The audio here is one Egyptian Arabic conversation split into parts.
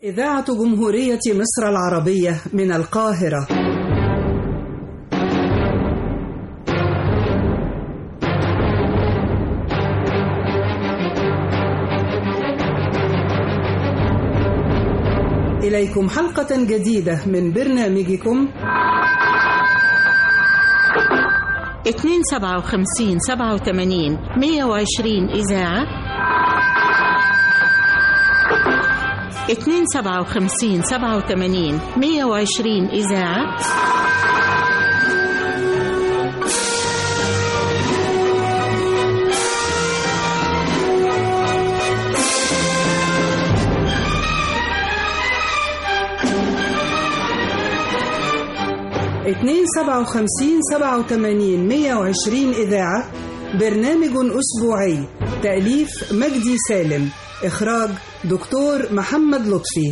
إذاعة جمهورية مصر العربية من القاهرة إليكم حلقة جديدة من برنامجكم اتنين سبعة وخمسين سبعة وتمانين مية وعشرين إذاعة اتنين سبعة وخمسين سبعة وتمانين مية وعشرين إذاعة اتنين سبعة وخمسين سبعة وتمانين مية وعشرين إذاعة برنامج أسبوعي تأليف مجدي سالم إخراج دكتور محمد لطفي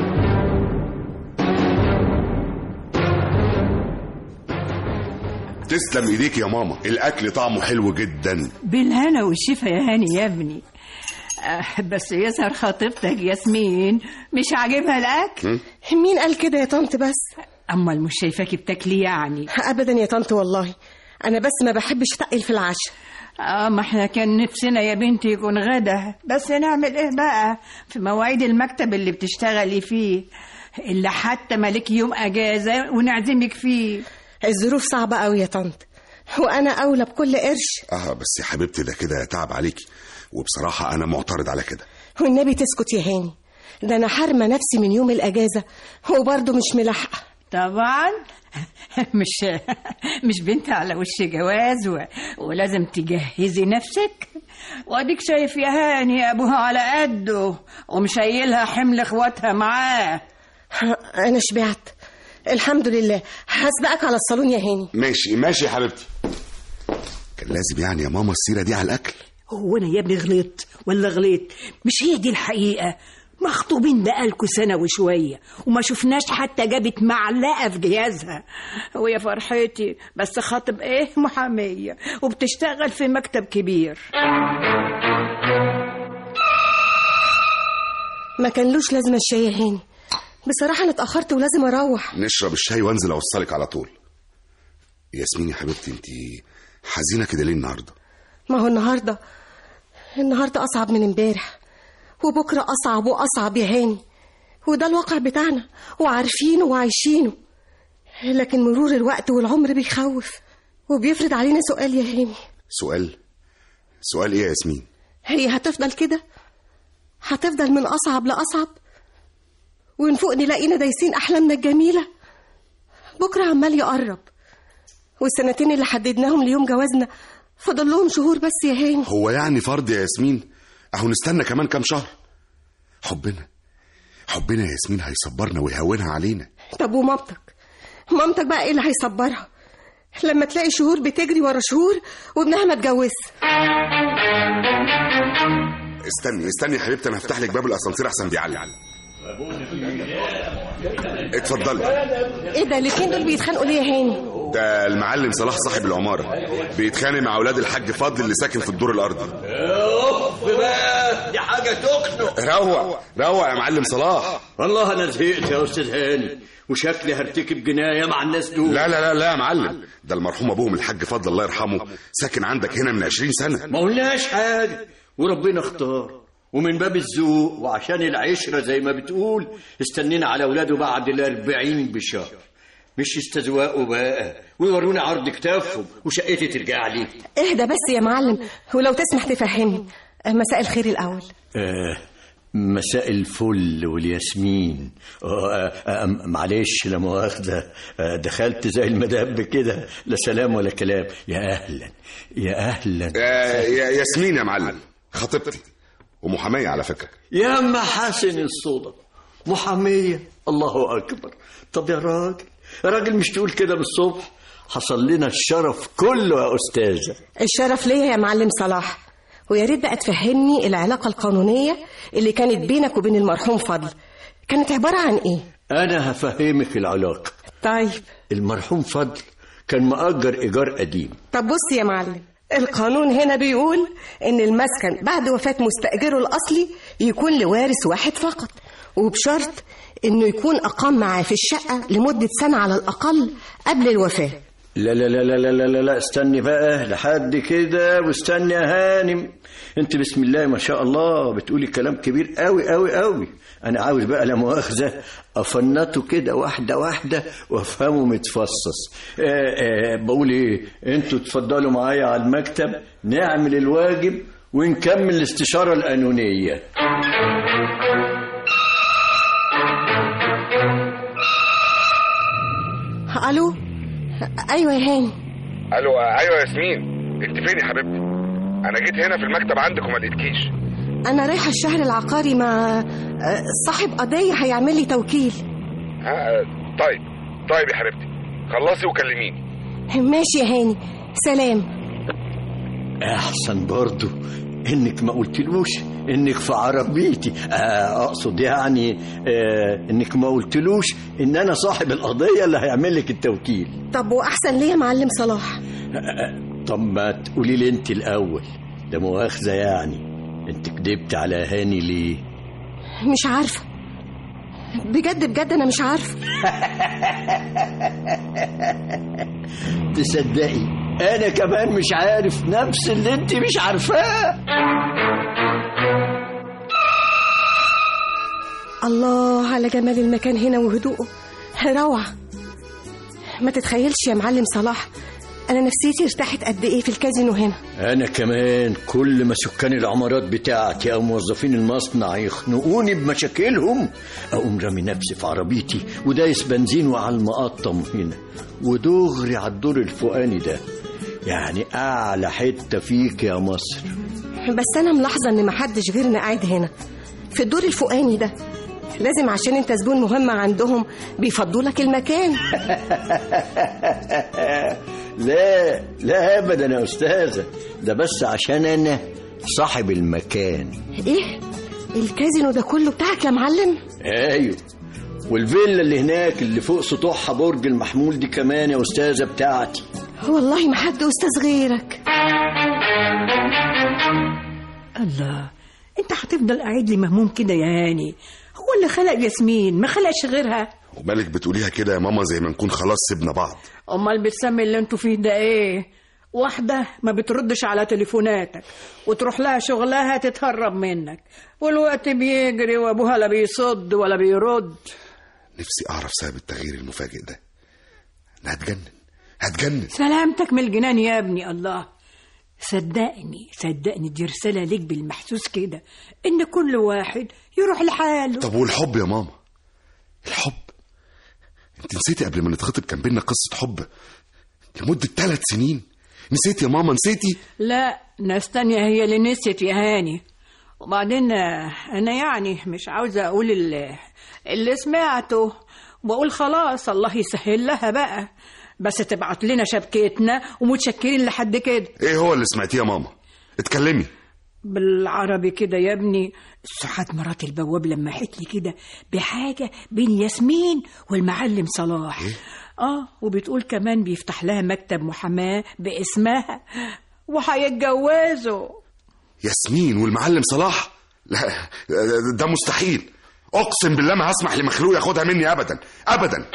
تسلم ايديك يا ماما الاكل طعمه حلو جدا بالهنا والشفا يا هاني يا ابني آه، بس يظهر خطيبتك ياسمين مش عاجبها الاكل مين قال كده يا طنط بس امال مش شايفاكي بتاكلي يعني ابدا يا طنط والله انا بس ما بحبش اتقل في العشاء اه ما احنا كان نفسنا يا بنتي يكون غدا بس نعمل ايه بقى في مواعيد المكتب اللي بتشتغلي فيه اللي حتى مالك يوم اجازه ونعزمك فيه الظروف صعبة قوي يا طنط وانا اولى بكل قرش اه بس يا حبيبتي ده كده تعب عليكي وبصراحة أنا معترض على كده والنبي تسكت يا هاني ده انا حارمه نفسي من يوم الاجازه وبرضه مش ملاحقه طبعا مش مش بنت على وش جواز و... ولازم تجهزي نفسك واديك شايف يا هاني ابوها على قده ومشايلها حمل اخواتها معاه انا شبعت الحمد لله هسبقك على الصالون يا هاني ماشي ماشي يا حبيبتي كان لازم يعني يا ماما السيرة دي على الأكل هو انا يا ابني غلطت ولا غلط مش هي دي الحقيقه مخطوبين بقالكوا سنة وشوية وما شفناش حتى جابت معلقة في جهازها ويا فرحتي بس خاطب ايه محامية وبتشتغل في مكتب كبير ما كانلوش لازمه الشاي يا هاني بصراحه انا اتاخرت ولازم اروح نشرب الشاي وانزل أوصلك على طول ياسمين يا حبيبتي انت حزينة كده ليه النهاردة ما هو النهارده النهارده اصعب من امبارح وبكره اصعب واصعب يا هاني وده الواقع بتاعنا وعارفينه وعايشينه لكن مرور الوقت والعمر بيخوف وبيفرض علينا سؤال يا هاني سؤال سؤال ايه يا ياسمين هي هتفضل كده هتفضل من أصعب لأصعب ونفوق نلاقينا دايسين أحلامنا الجميلة بكرة عمال يقرب والسنتين اللي حددناهم ليوم جوازنا فاضل لهم شهور بس يا هاني هو يعني فرض يا ياسمين اهو نستنى كمان كام شهر حبنا حبنا يا ياسمين هيصبرنا ويهونها علينا طب ومامتك مامتك بقى ايه اللي هيصبرها لما تلاقي شهور بتجري ورا شهور وابنها ما اتجوزش استني استني يا حبيبتي انا هفتح لك باب الاسانسير احسن بيعلق اتفضلي ايه ده الاتنين دول بيتخانقوا ليه يا هاني ده المعلم صلاح صاحب العمارة بيتخانق مع أولاد الحاج فضل اللي ساكن في الدور الأرضي اوف بقى دي حاجة تخنق روق روق يا معلم صلاح والله انا زهقت يا استاذ هاني وشكلي هرتكب جناية مع الناس دول لا لا لا لا يا معلم ده المرحوم أبوهم الحاج فضل الله يرحمه ساكن عندك هنا من 20 سنة ما قلناش حاجة وربنا اختار ومن باب الذوق وعشان العشرة زي ما بتقول استنينا على أولاده بعد الأربعين بشهر مش يستزوقوا بقى ويورونا عرض كتافهم وشقتي ترجع لي اهدى بس يا معلم ولو تسمح تفهمني مساء الخير الأول آه مساء الفل والياسمين آه آه معلش لا مؤاخذة آه دخلت زي المدب كده لا سلام ولا كلام يا أهلا يا أهلا آه يا ياسمين يا معلم خطيبتي ومحامية على فكرة يا محاسن الصدف محامية الله أكبر طب يا راجل يا راجل مش تقول كده بالصبح حصل لنا الشرف كله يا أستاذة الشرف ليا يا معلم صلاح ويا ريت بقى تفهمني العلاقة القانونية اللي كانت بينك وبين المرحوم فضل كانت عبارة عن ايه؟ أنا هفهمك العلاقة طيب المرحوم فضل كان مأجر إيجار قديم طب بص يا معلم القانون هنا بيقول ان المسكن بعد وفاة مستأجره الأصلي يكون لوارث واحد فقط وبشرط إنه يكون أقام معاه في الشقة لمدة سنة على الأقل قبل الوفاة لا لا لا لا لا لا لا, لا استني بقى لحد كده واستني يا هانم انت بسم الله ما شاء الله بتقولي كلام كبير قوي قوي قوي انا عاوز بقى لا مؤاخذه افنطه كده واحده واحده وافهمه متفصص آه آه بقول ايه انتوا تفضلوا معايا على المكتب نعمل الواجب ونكمل الاستشاره القانونيه ألو أيوة يا هاني الو ايوه ياسمين انت فين يا حبيبتي انا جيت هنا في المكتب عندك وما لقيتكيش أنا رايحة الشهر العقاري مع آه، صاحب قضية هيعمل لي توكيل ها طيب طيب يا حبيبتي خلصي وكلميني ماشي يا هاني سلام احسن برضو انك ما قلتلوش انك في عربيتي آه اقصد يعني آه انك ما قلتلوش ان انا صاحب القضيه اللي هيعمل لك التوكيل طب وأحسن ليه يا معلم صلاح آه طب ما تقولي لي انت الاول ده مؤاخذه يعني انت كدبت على هاني ليه مش عارفة بجد بجد أنا مش عارفة تصدقي انا كمان مش عارف نفس اللي انت مش عارفاه الله على جمال المكان هنا وهدوءه روعة ما تتخيلش يا معلم صلاح أنا نفسيتي ارتاحت قد إيه في الكازينو هنا انا كمان كل ما سكان العمارات بتاعتي او موظفين المصنع يخنقوني بمشاكلهم اقوم رامي نفسي في عربيتي ودايس بنزين وعلى المقطم هنا ودغري على الدور الفوقاني ده يعني اعلى حته فيك يا مصر بس أنا ملاحظة إن محدش غيرنا قاعد هنا في الدور الفوقاني ده لازم عشان انت زبون مهم عندهم بيفضوا لك المكان لا لا ابدا يا استاذه ده بس عشان انا صاحب المكان ايه الكازينو ده كله بتاعك يا معلم ايوه والفيلا اللي هناك اللي فوق سطوحها برج المحمول دي كمان يا استاذه بتاعتي والله ما حد استاذ غيرك الله انت هتفضل قاعد لي مهموم كده يا هاني هو اللي خلق ياسمين ما خلقش غيرها ومالك بتقوليها كده يا ماما زي ما نكون خلاص سيبنا بعض امال بتسمي اللي انتوا فيه ده ايه واحدة ما بتردش على تليفوناتك وتروح لها شغلها تتهرب منك والوقت بيجري وابوها لا بيصد ولا بيرد نفسي اعرف سبب التغيير المفاجئ ده انا هتجنن هتجنن سلامتك من الجنان يا ابني الله صدقني صدقني دي رسالة ليك بالمحسوس كده إن كل واحد يروح لحاله طب والحب يا ماما الحب انت نسيتي قبل ما نتخطب كان بينا قصة حب لمدة ثلاث سنين نسيتي يا ماما نسيتي لا ناس تانية هي اللي نسيت يا هاني وبعدين آه، أنا يعني مش عاوزة أقول اللي, اللي سمعته وأقول خلاص الله يسهل لها بقى بس تبعت لنا شبكتنا ومتشكرين لحد كده ايه هو اللي سمعتيه يا ماما اتكلمي بالعربي كده يا ابني سعاد مرات البواب لمحت لي كده بحاجة بين ياسمين والمعلم صلاح اه وبتقول كمان بيفتح لها مكتب محاماة باسمها وهيتجوزوا ياسمين والمعلم صلاح لا ده مستحيل اقسم بالله ما هسمح لمخلوق ياخدها مني ابدا ابدا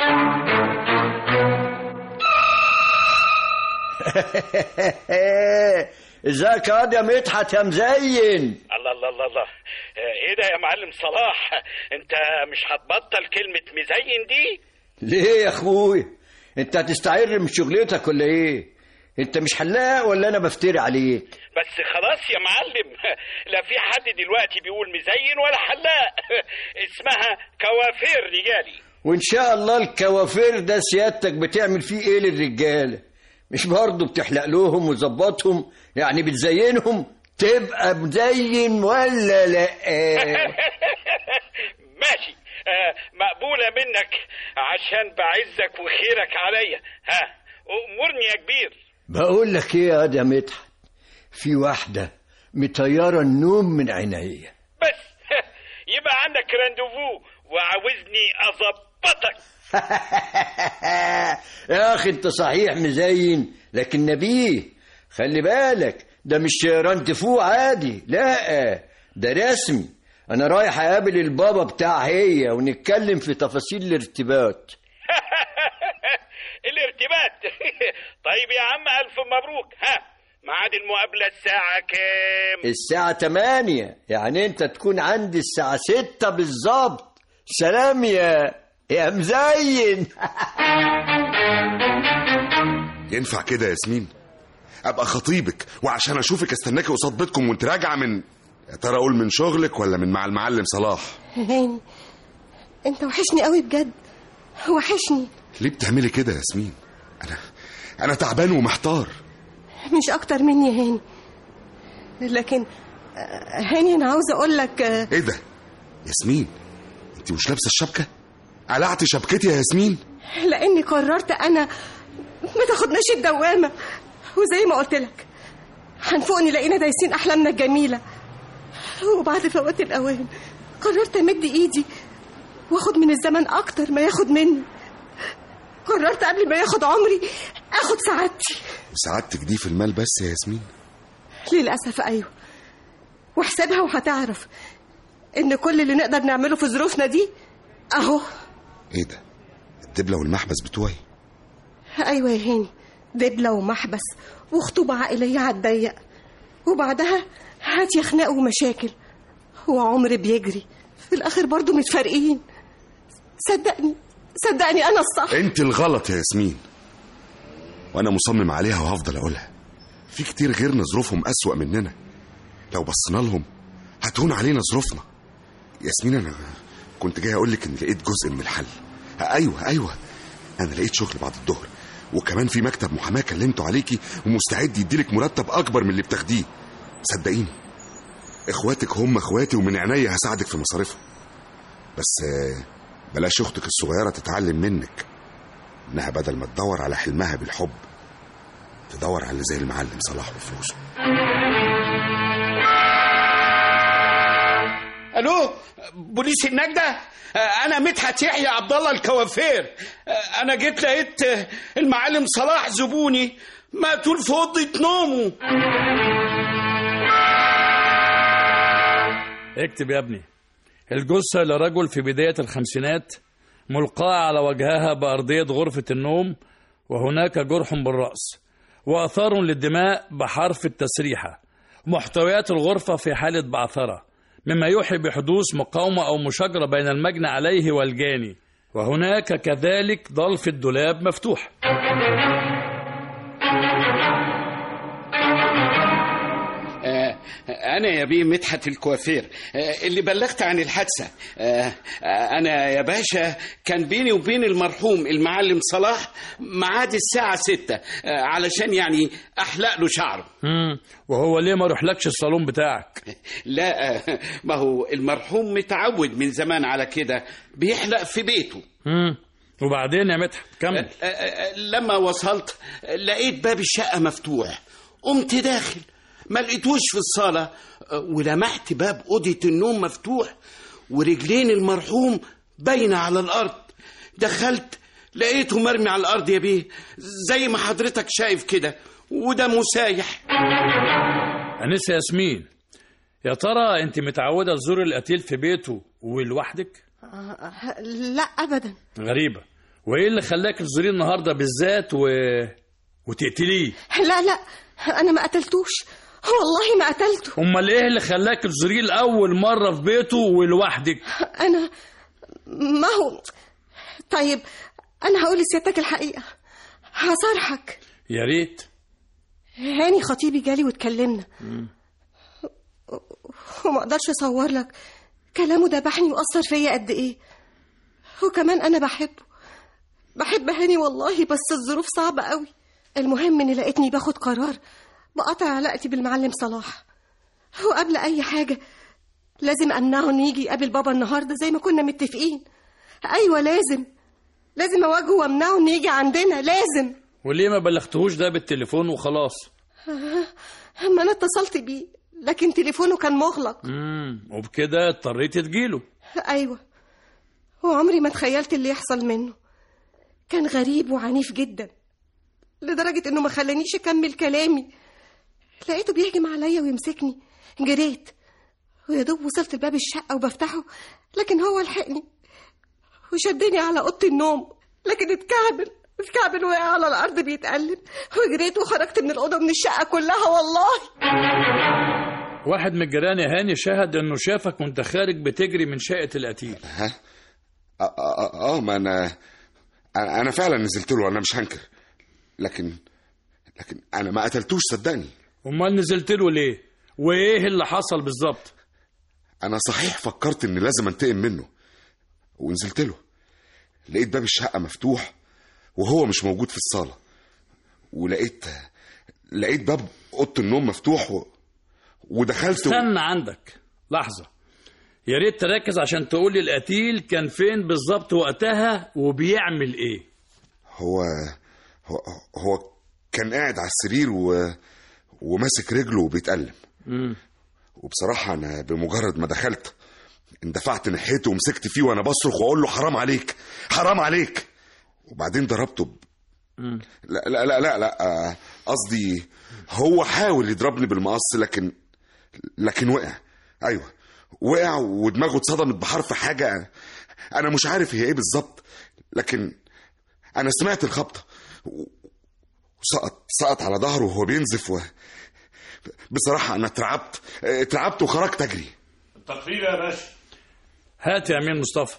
ازيك يا واد يا مدحت يا مزين الله الله الله الله آه، ايه ده يا معلم صلاح انت مش هتبطل كلمة مزين دي ليه يا اخويا انت هتستعر من شغلتك ولا ايه انت مش حلاق ولا انا بفتري عليك بس خلاص يا معلم لا في حد دلوقتي بيقول مزين ولا حلاق اسمها كوافير رجالي وان شاء الله الكوافير ده سيادتك بتعمل فيه ايه للرجاله مش برضه بتحلق لهم وتظبطهم يعني بتزينهم تبقى مزين ولا لا ماشي آه، مقبولة منك عشان بعزك وخيرك عليا ها امرني يا كبير بقول لك ايه يا واد يا مدحت في واحده مطيره النوم من عينيا بس يبقى عندك راندوفو وعاوزني اظبطك يا اخي انت صحيح مزين لكن نبيه خلي بالك ده مش رانتفو عادي لا ده رسمي انا رايح اقابل البابا بتاع هي ونتكلم في تفاصيل الارتباط الارتباط طيب يا عم ألف مبروك ها ميعاد المقابلة الساعة كام؟ الساعة 8 يعني انت تكون عندي الساعة 6 بالظبط سلام يا يا مزين ينفع كده يا ياسمين ابقى خطيبك وعشان اشوفك استناكي قصاد بيتكم وانت راجعه من يا ترى اقول من شغلك ولا من مع المعلم صلاح هاني انت وحشني قوي بجد وحشني ليه بتعملي كده يا ياسمين انا انا تعبان ومحتار مش اكتر مني يا هاني لكن آه، هاني انا عاوزه اقول لك آه، ايه ده ياسمين انت مش لابسه الشبكه قلعتي شبكتي يا ياسمين لاني قررت انا ما تاخدناش الدوامه وزي ما قلت لك هنفوقني لقينا دايسين احلامنا الجميله وبعد فوات الاوان قررت امد ايدي واخد من الزمن اكتر ما ياخد مني قررت قبل ما ياخد عمري اخد سعادتي وسعادتك دي في المال بس يا ياسمين للاسف ايوه واحسبها وهتعرف ان كل اللي نقدر نعمله في ظروفنا دي اهو ايه ده الدبله والمحبس بتوعي ايوه يا هاني دبله ومحبس وخطوبه عائليه على الضيق وبعدها هات يا خناق ومشاكل وعمر بيجري في الاخر برضو متفارقين صدقني صدقني انا الصح انت الغلط يا ياسمين وانا مصمم عليها وهفضل اقولها في كتير غيرنا ظروفهم اسوأ مننا لو بصينا لهم هتهون علينا ظروفنا ياسمين انا كنت جاي اقول لك ان لقيت جزء من الحل ايوه ايوه انا لقيت شغل بعد الظهر وكمان في مكتب محاماه كلمته عليكي ومستعد يديلك مرتب اكبر من اللي بتاخديه صدقيني اخواتك هم اخواتي ومن عينيا هساعدك في مصاريفهم بس آه، بلاش اختك الصغيره تتعلم منك انها بدل ما تدور على حلمها بالحب تدور على اللي زي المعلم صلاح وفلوسه الو بوليس النجدة آه، انا مدحت يحيى عبد الله الكوافير آه، انا جيت لقيت آه، المعلم صلاح زبوني مقتول في اوضه نومه اكتب يا ابني الجثة لرجل في بداية الخمسينات ملقاة على وجهها بأرضية غرفة النوم وهناك جرح بالرأس وأثار للدماء بحرف التسريحة محتويات الغرفة في حالة بعثرة مما يوحي بحدوث مقاومة أو مشاجرة بين المجني عليه والجاني وهناك كذلك ضلف الدولاب مفتوح آه، أنا يا بيه مدحت الكوافير آه، اللي بلغت عن الحادثة آه، آه، أنا يا باشا كان بيني وبين المرحوم المعلم صلاح ميعاد الساعة ستة آه، علشان يعني أحلق له شعره مم. وهو ليه ما يروحلكش الصالون بتاعك لا آه، ما هو المرحوم متعود من زمان على كده بيحلق في بيته مم. وبعدين يا مدحت كمل آه، آه، لما وصلت آه، لقيت باب الشقة مفتوح قمت داخل ما لقيتوش في الصالة آه، ولمحت باب أوضة النوم مفتوح ورجلين المرحوم باينة على الأرض دخلت لقيته مرمي على الأرض يا بيه زي ما حضرتك شايف كده وده مسايح أنسة ياسمين يا ترى أنت متعودة تزور القتيل في بيته ولوحدك؟ آه، لا ابدا غريبة وإيه اللي خلاك تزوريه النهاردة بالذات و... وتقتليه؟ لا لا انا ما قتلتوش والله ما قتلته أمال إيه اللي خلاك تزوريه لأول مرة في بيته ولوحدك؟ انا ما هو طيب انا هقول لسيادتك الحقيقه هصارحك يا ريت هاني خطيبي جالي واتكلمنا وما اقدرش اصور لك كلامه دبحني واثر فيا قد ايه وكمان انا بحبه بحب هاني والله بس الظروف صعبه قوي المهم اني لقيتني باخد قرار بقطع علاقتي بالمعلم صلاح وقبل اي حاجه لازم امنعه انه يجي يقابل بابا النهارده زي ما كنا متفقين ايوه لازم لازم اواجهه وامنعه انه يجي عندنا لازم وليه ما بلغتهوش ده بالتليفون وخلاص؟ ما انا اتصلت بيه لكن تليفونه كان مغلق مم. وبكده اضطريت تجيله ايوه وعمري ما تخيلت اللي يحصل منه كان غريب وعنيف جدا لدرجة انه ما خلانيش اكمل كلامي لقيته بيهجم عليا ويمسكني جريت ويا دوب وصلت لباب الشقة وبفتحه لكن هو لحقني وشدني على أوضة النوم لكن اتكعبل اتكعبل وقع على الأرض بيتقلب وجريت وخرجت من الأوضة من الشقة كلها والله واحد من الجيران يا هاني شهد انه شافك وانت خارج بتجري من شقه القتيل ها اه, آه, آه ما انا انا أنا فعلا نزلت له انا مش هنكر لكن لكن انا ما قتلتوش صدقني امال نزلت له ليه وايه اللي حصل بالظبط انا صحيح فكرت اني لازم انتقم منه ونزلت له لقيت باب الشقه مفتوح وهو مش موجود في الصاله ولقيت لقيت باب اوضه النوم مفتوح و... ودخلت و... استنى عندك لحظه يا ريت تركز عشان تقول لي القتيل كان فين بالظبط وقتها وبيعمل ايه هو هو هو كان قاعد على السرير و... وماسك رجله وبيتألم مم. وبصراحة أنا بمجرد ما دخلت اندفعت ناحيته ومسكت فيه وأنا بصرخ وأقول له حرام عليك حرام عليك وبعدين ضربته ب... مم. لا لا لا لا, لا آه، قصدي هو حاول يضربني بالمقص لكن لكن وقع أيوه وقع ودماغه اتصدمت بحرف حاجة أنا مش عارف هي إيه بالظبط لكن أنا سمعت الخبطة و- وسقط سقط على ظهره وهو بينزف و... بصراحة أنا اترعبت اترعبت وخرجت أجري التقرير يا باشا هات يا امين مصطفى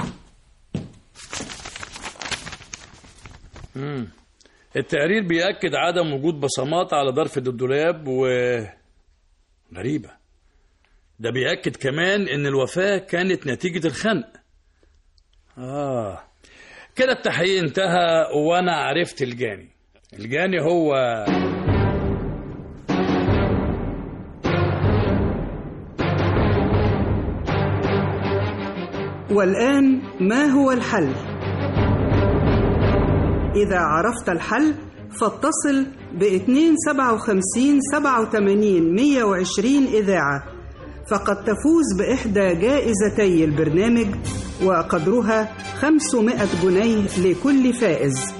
مم. التقرير بيأكد عدم وجود بصمات على ضرفة الدولاب و غريبة ده بيأكد كمان إن الوفاة كانت نتيجة الخنق آه كده التحقيق انتهى وأنا عرفت الجاني الجاني هو والآن ما هو الحل؟ إذا عرفت الحل فاتصل ب 257 87 120 إذاعة فقد تفوز بإحدى جائزتي البرنامج وقدرها 500 جنيه لكل فائز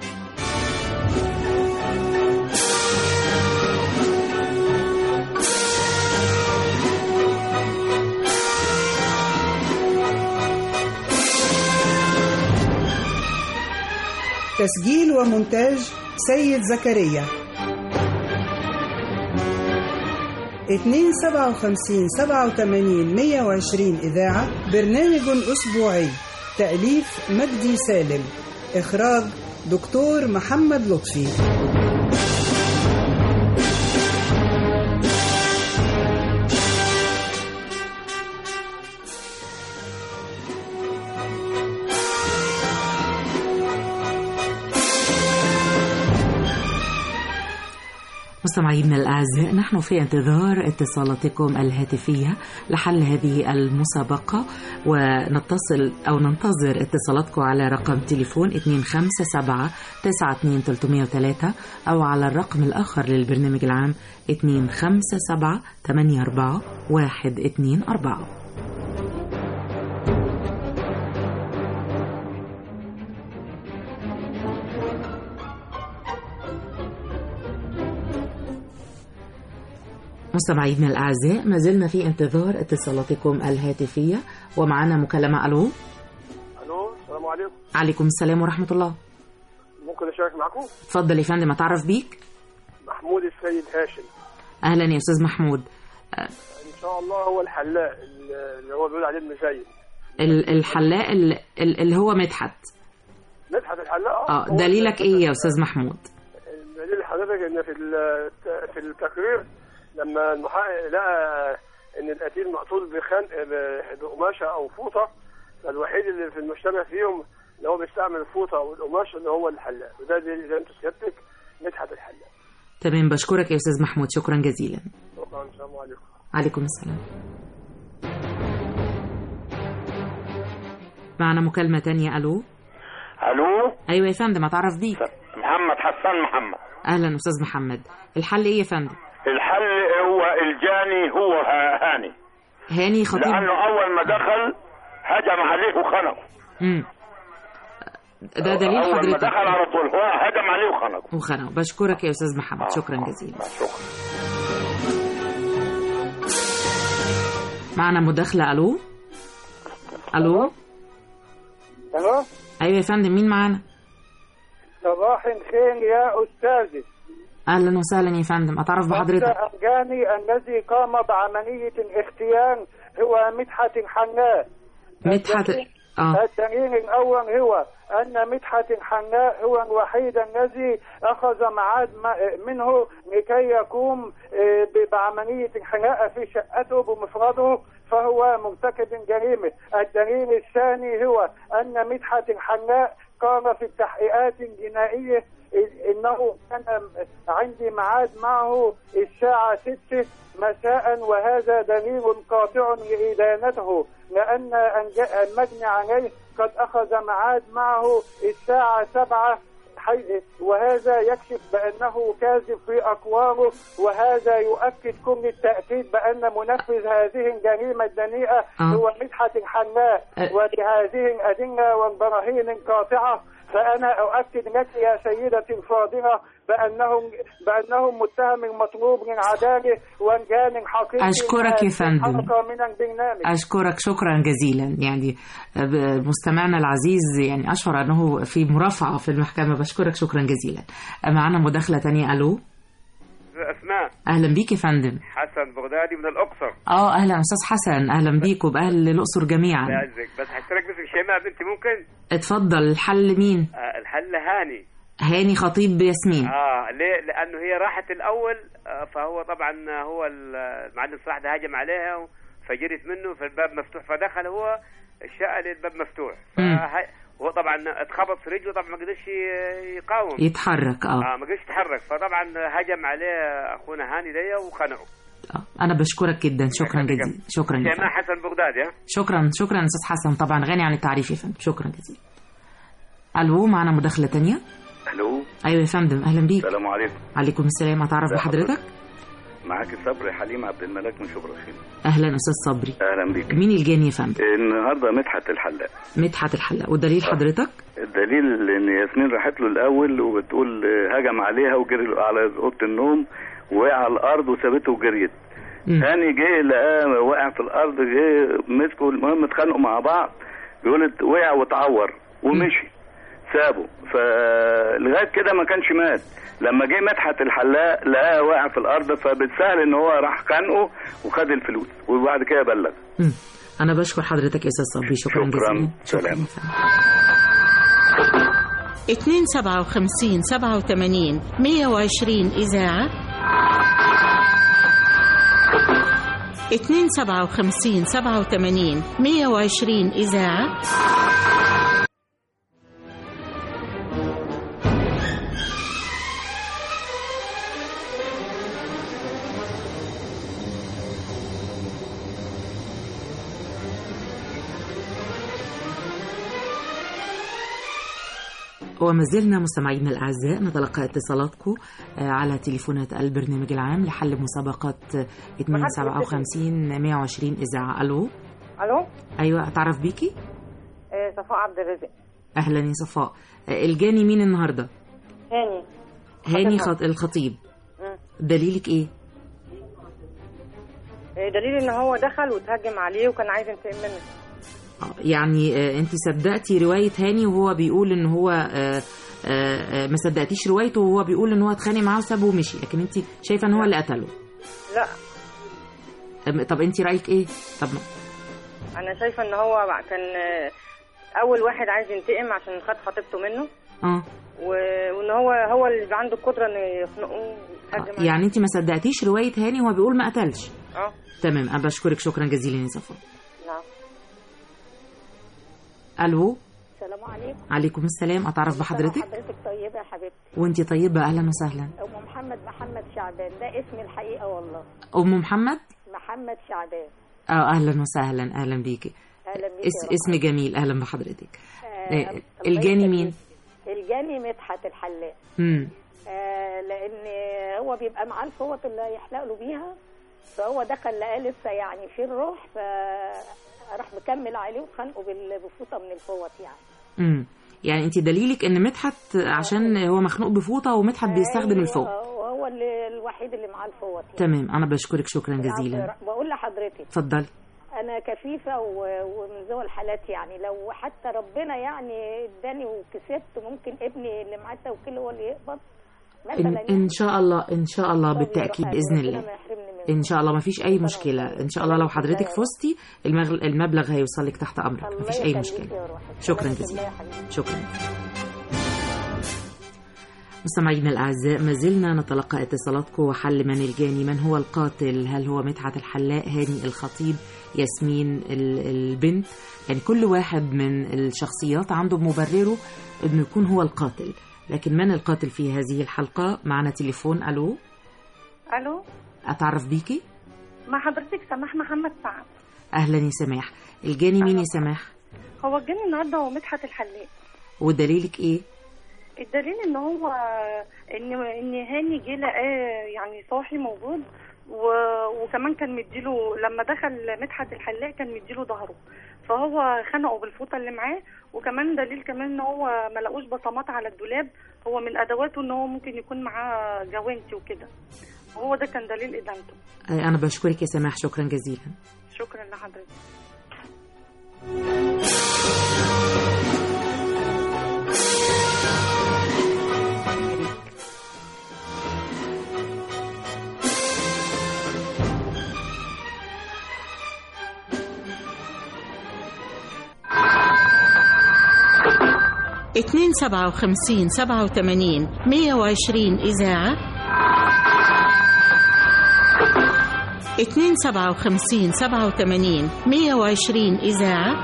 تسجيل ومونتاج سيد زكريا 257 87 120 إذاعة برنامج أسبوعي تأليف مجدي سالم إخراج دكتور محمد لطفي مستمعينا الأعزاء نحن في انتظار اتصالاتكم الهاتفية لحل هذه المسابقة ونتصل أو ننتظر اتصالاتكم على رقم تليفون 257 92303 أو على الرقم الآخر للبرنامج العام 257 84 124 مستمعينا الأعزاء ما زلنا في انتظار اتصالاتكم الهاتفية ومعنا مكالمة ألو الو السلام عليكم عليكم السلام ورحمة الله ممكن اشارك معاكم اتفضل يا فندم أتعرف بيك محمود السيد هاشم أهلا يا أستاذ محمود ان شاء الله هو الحلاق اللي هو بيقول عليه المزين ال- الحلاق ال- ال- اللي هو مدحت مدحت الحلاق اه هو دليلك ايه يا استاذ محمود دليل حضرتك ان في ال- في التقرير لما المحقق لقى ان القتيل مقتول بخنق ب- بقماشه او فوطه فالوحيد اللي في المجتمع فيهم اللي هو بيستعمل الفوطه او القماش اللي هو الحلاق وده دليل زي انت سيادتك مدحت الحلاق تمام بشكرك يا استاذ محمود شكرا جزيلا شكرا السلام عليكم عليكم السلام معنا مكالمة تانية ألو الو أيوة يا فندم أتعرف بيك محمد حسان محمد أهلا أستاذ محمد الحل إيه يا فندم الحل هو الجاني هو ه- هاني هاني خطيب لانه اول ما دخل هجم عليه وخنقه مم. ده دليل اول ما حضرتك دخل على طول هو هجم عليه وخنقه وخنق بشكرك يا أستاذ محمد شكرا جزيلا معنا مداخلة ألو ألو تمام أيوة يا فندم مين معانا صباح الخير يا أستاذي أهلا وسهلا يا فندم أتعرف بحضرتك أفغاني الذي قام بعملية اغتيال هو مدحت حناء مدحت آه. الدليل الأول هو أن مدحت حناء هو الوحيد الذي أخذ ميعاد منه لكي يقوم بعملية الحناء في شقته بمفرده فهو مرتكب جريمة الدليل الثاني هو أن مدحت الحناء قام في التحقيقات الجنائية انه كان عندي ميعاد معه الساعة 6 مساء وهذا دليل قاطع لإدانته لأن المجني عليه قد أخذ ميعاد معه الساعة 7 وهذا يكشف بأنه كاذب في أقواله وهذا يؤكد كل التأكيد بأن منفذ هذه الجريمة الدنيئة هو مدحت الحناء ولهذه الأدلة والبراهين القاطعة فأنا أؤكد لك يا سيدتي الفاضلة بأنهم بأنهم متهم مطلوب من عدالة وانجان حقيقي أشكرك يا فندم حلقة من البرنامج أشكرك شكرا جزيلا يعني مستمعنا العزيز يعني أشعر أنه في مرافعة في المحكمة بشكرك شكرا جزيلا معنا مداخلة تانية ألو أسماء أهلا بيك يا فندم حسن بغدادي من الأقصر اه أهلا أستاذ حسن أهلا بيك وبأهل الأقصر جميعا يعزك بس هشترك بس في شيماء بنتي ممكن اتفضل الحل مين آه الحل هاني هاني خطيب ياسمين اه ليه لانه هي راحت الاول آه فهو طبعا هو المعلم صلاح ده هاجم عليها فجرت منه فالباب مفتوح فدخل هو الشقه للباب مفتوح هو طبعا اتخبط في رجله طبعا ما قدرش يقاوم يتحرك اه اه ما قدرش يتحرك فطبعا هجم عليه اخونا هاني دي وخنقه آه. انا بشكرك جدا شكرا جزيلا شكرا جزيلا شيماء حسن بغداد يا شكرا شكرا استاذ حسن طبعا غني عن التعريف يا فندم شكرا جزيلا الو معنا مداخله تانية الو ايوه يا فندم اهلا بيك السلام عليكم عليكم السلام اتعرف بحضرتك معاك صبري حليم عبد الملاك من شبرا الخير اهلا استاذ صبري اهلا بيك مين الجاني يا فندم النهارده مدحت الحلاق مدحت الحلاق والدليل حضرتك الدليل ان ياسمين راحت له الاول وبتقول هجم عليها وجري على اوضه النوم وقع على الارض وسابته وجريت هاني جه لقاه واقع في الارض جه مسكه المهم اتخانقوا مع بعض بيقول وقع واتعور ومشي سابه فلغايه كده ما كانش مات لما جه مدحت الحلاق لقاه واقع في الارض فبالسهل ان هو راح خانقه وخد الفلوس وبعد كده بلغ مم. انا بشكر حضرتك يا استاذ صبري شكرا, شكرا. جزيلا سلام اتنين سبعة وخمسين سبعة وثمانين مية وعشرين إذاعة اتنين سبعة وخمسين سبعة وثمانين مية وعشرين إذاعة وما زلنا مستمعينا الأعزاء نتلقى اتصالاتكم على تليفونات البرنامج العام لحل مسابقة 257 120 إذاعة ألو الو أيوة أتعرف بيكي آه، صفاء عبد الرازق أهلا يا صفاء الجاني مين النهاردة هاني هاني حسن خط... الخطيب مم. دليلك إيه آه، دليل ان هو دخل وتهجم عليه وكان عايز ينتقم منه يعني آه، انت صدقتي رواية هاني وهو بيقول ان هو آه، آه، آه، ما صدقتيش روايته وهو بيقول ان هو اتخانق معاه وسابه ومشي لكن انت شايفه ان هو اللي قتله لا أم- طب انت رايك ايه طب ما- انا شايفه ان هو كان آه، اول واحد عايز ينتقم عشان خد خطيبته منه اه و- وان هو هو اللي عنده القدره انه يخنقه ويتهجم عليه. يعني انت ما صدقتيش روايه هاني وهو بيقول ما قتلش اه تمام انا بشكرك شكرا جزيلا يا صفاء نعم الو السلام عليكم عليكم السلام اتعرف بحضرتك حضرتك طيبة يا حبيبتي وانت طيبه اهلا وسهلا أم محمد محمد شعبان ده اسمي الحقيقة والله ام محمد محمد شعبان اه اهلا وسهلا اهلا بيكي أهلا بيك اس يا رب. اسم جميل اهلا بحضرتك آه، آه، الله الجاني يخليك. مين الجاني مدحت الحلاق امم آه لأن هو بيبقى معاه الفوط اللي يحلق له بيها فهو دخل لقاه لسه يعني في الروح فراح مكمل عليه وخانقه بال- بفوطة من الفوط يعني امم يعني انت دليلك ان مدحت عشان هو مخنوق بفوطه ومدحت بيستخدم أيوة، الفوط وهو اللي الوحيد اللي معاه الفوط يعني تمام انا بشكرك شكرا جزيلا بقول لحضرتك اتفضلي انا كفيفه و- ومن ذوي الحالات يعني لو حتى ربنا يعني اداني وكسبت ممكن ابني اللي معاه التوكيل هو اللي يقبض إن, مثلا إن شاء الله إن شاء الله بالتأكيد يروح بإذن ربنا الله ما يحرمني منه. إن شاء الله ما فيش أي مشكلة إن شاء الله لو حضرتك فزتي المغل- المبلغ هيوصل لك تحت أمرك ما فيش أي يخليك مشكلة يا روحي. شكرا سلامة جزيلا الله يا حبيبي. شكرا مستمعينا الأعزاء ما زلنا نتلقى اتصالاتكم وحل من الجاني من هو القاتل هل هو مدحت الحلاق هاني الخطيب ياسمين ال- البنت يعني كل واحد من الشخصيات عنده مبرره انه يكون هو القاتل لكن من القاتل في هذه الحلقة معنا تليفون ألو الو أتعرف بيكي مع حضرتك سماح محمد سعد أهلا يا سماح الجاني مين يا سماح هو الجاني النهارده هو مدحت الحلاق ودليلك إيه الدليل ان هو ان ان هاني جه لقاه يعني صاحي موجود و... وكمان كان مديله لما دخل مدحت الحلاق كان مديله ظهره فهو خنقه بالفوطه اللي معاه وكمان دليل كمان ان هو ما لقوش بصمات على الدولاب هو من ادواته ان هو ممكن يكون معاه جوانتي وكده وهو ده كان دليل ادانته آه، أنا بشكرك يا سماح شكرا جزيلا شكرا لحضرتك اتنين سبعة وخمسين سبعة وثمانين مية وعشرين إذاعة اتنين سبعة وخمسين سبعة وثمانين مية وعشرين إذاعة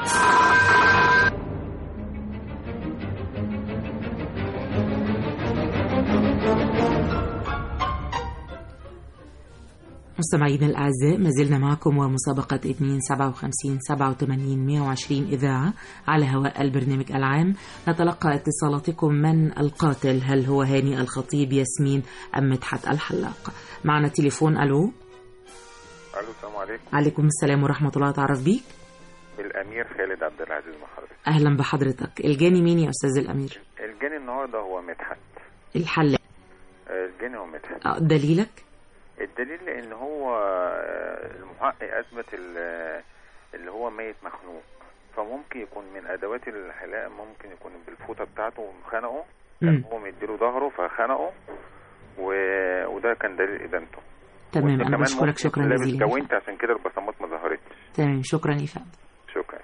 مستمعينا الأعزاء ما زلنا معكم ومسابقة 2 57 87 120 إذاعة على هواء البرنامج العام نتلقى اتصالاتكم من القاتل هل هو هاني الخطيب ياسمين أم مدحت الحلاق معنا تليفون ألو الو السلام عليكم عليكم السلام ورحمة الله تعرف بيك الامير خالد عبد العزيز مع حضرتك أهلا بحضرتك الجاني مين يا أستاذ الأمير الجاني النهارده هو مدحت الحلاق آه، الجاني هو مدحت آه، دليلك الدليل ان هو آه، المحقق اثبت ال- اللي هو ميت مخنوق فممكن يكون من ادوات الحلاقه ممكن يكون بالفوطه بتاعته خنقه كان مم. هو مديله ظهره فخنقه و... وده كان دليل ادانته تمام أنا كمان بشكرك ممكن شكرا لابس جزيلا جوانت عشان كده البصمات ما ظهرتش تمام شكرا يا فندم شكرا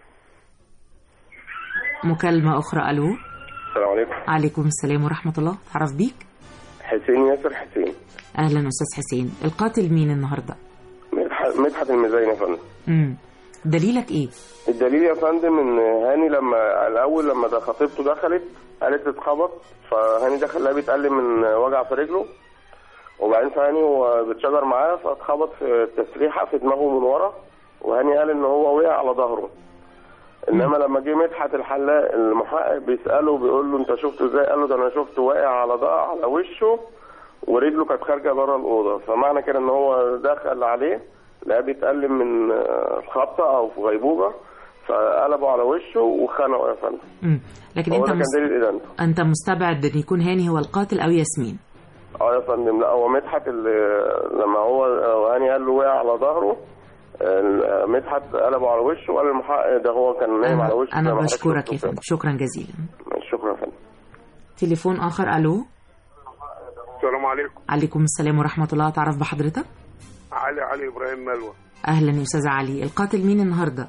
مكالمة أخرى ألو السلام عليكم عليكم السلام ورحمة الله تعرف بيك حسين ياسر حسين أهلا أستاذ حسين القاتل مين النهاردة مدحت مدحت الميزاني يا فندم مم. دليلك إيه الدليل يا فندم ان هاني لما الاول لما ده خطيبته دخلت قالت اتخبط فهاني دخل لها بيتألم من وجع في رجله وبعدين فهاني هو بيتشجر معاه فاتخبط في تسريحه في دماغه من ورا وهاني قال ان هو وقع على ظهره انما لما جه مدحت الحلاق المحقق بيساله بيقول له انت شفته ازاي قال له ده انا شفته واقع على ضهر على وشه ورجله كانت خارجه بره الاوضه فمعنى كده ان هو دخل عليه لقاه بيتألم من آه، خبطه او في غيبوبه فقلبوا على وشه وخنقوا يا فندم مم. لكن هو أنت ده كان مس... دليل ادانته أنت مستبعد أن يكون هاني هو القاتل أو ياسمين اه يا فندم لا هو مدحت اللي لما هو آه، هاني قال له وقع على ظهره آه، مدحت قلبه على وشه وقال المحقق ده هو كان نايم على وشه زي أنا ما حضرتك بشكرك يا شفته فندم شكرا جزيلا كده. شكرا يا فندم تليفون آخر ألو السلام عليكم عليكم السلام ورحمة الله تعرف بحضرتك علي علي ابراهيم ملوى أهلا يا أستاذ علي القاتل مين النهاردة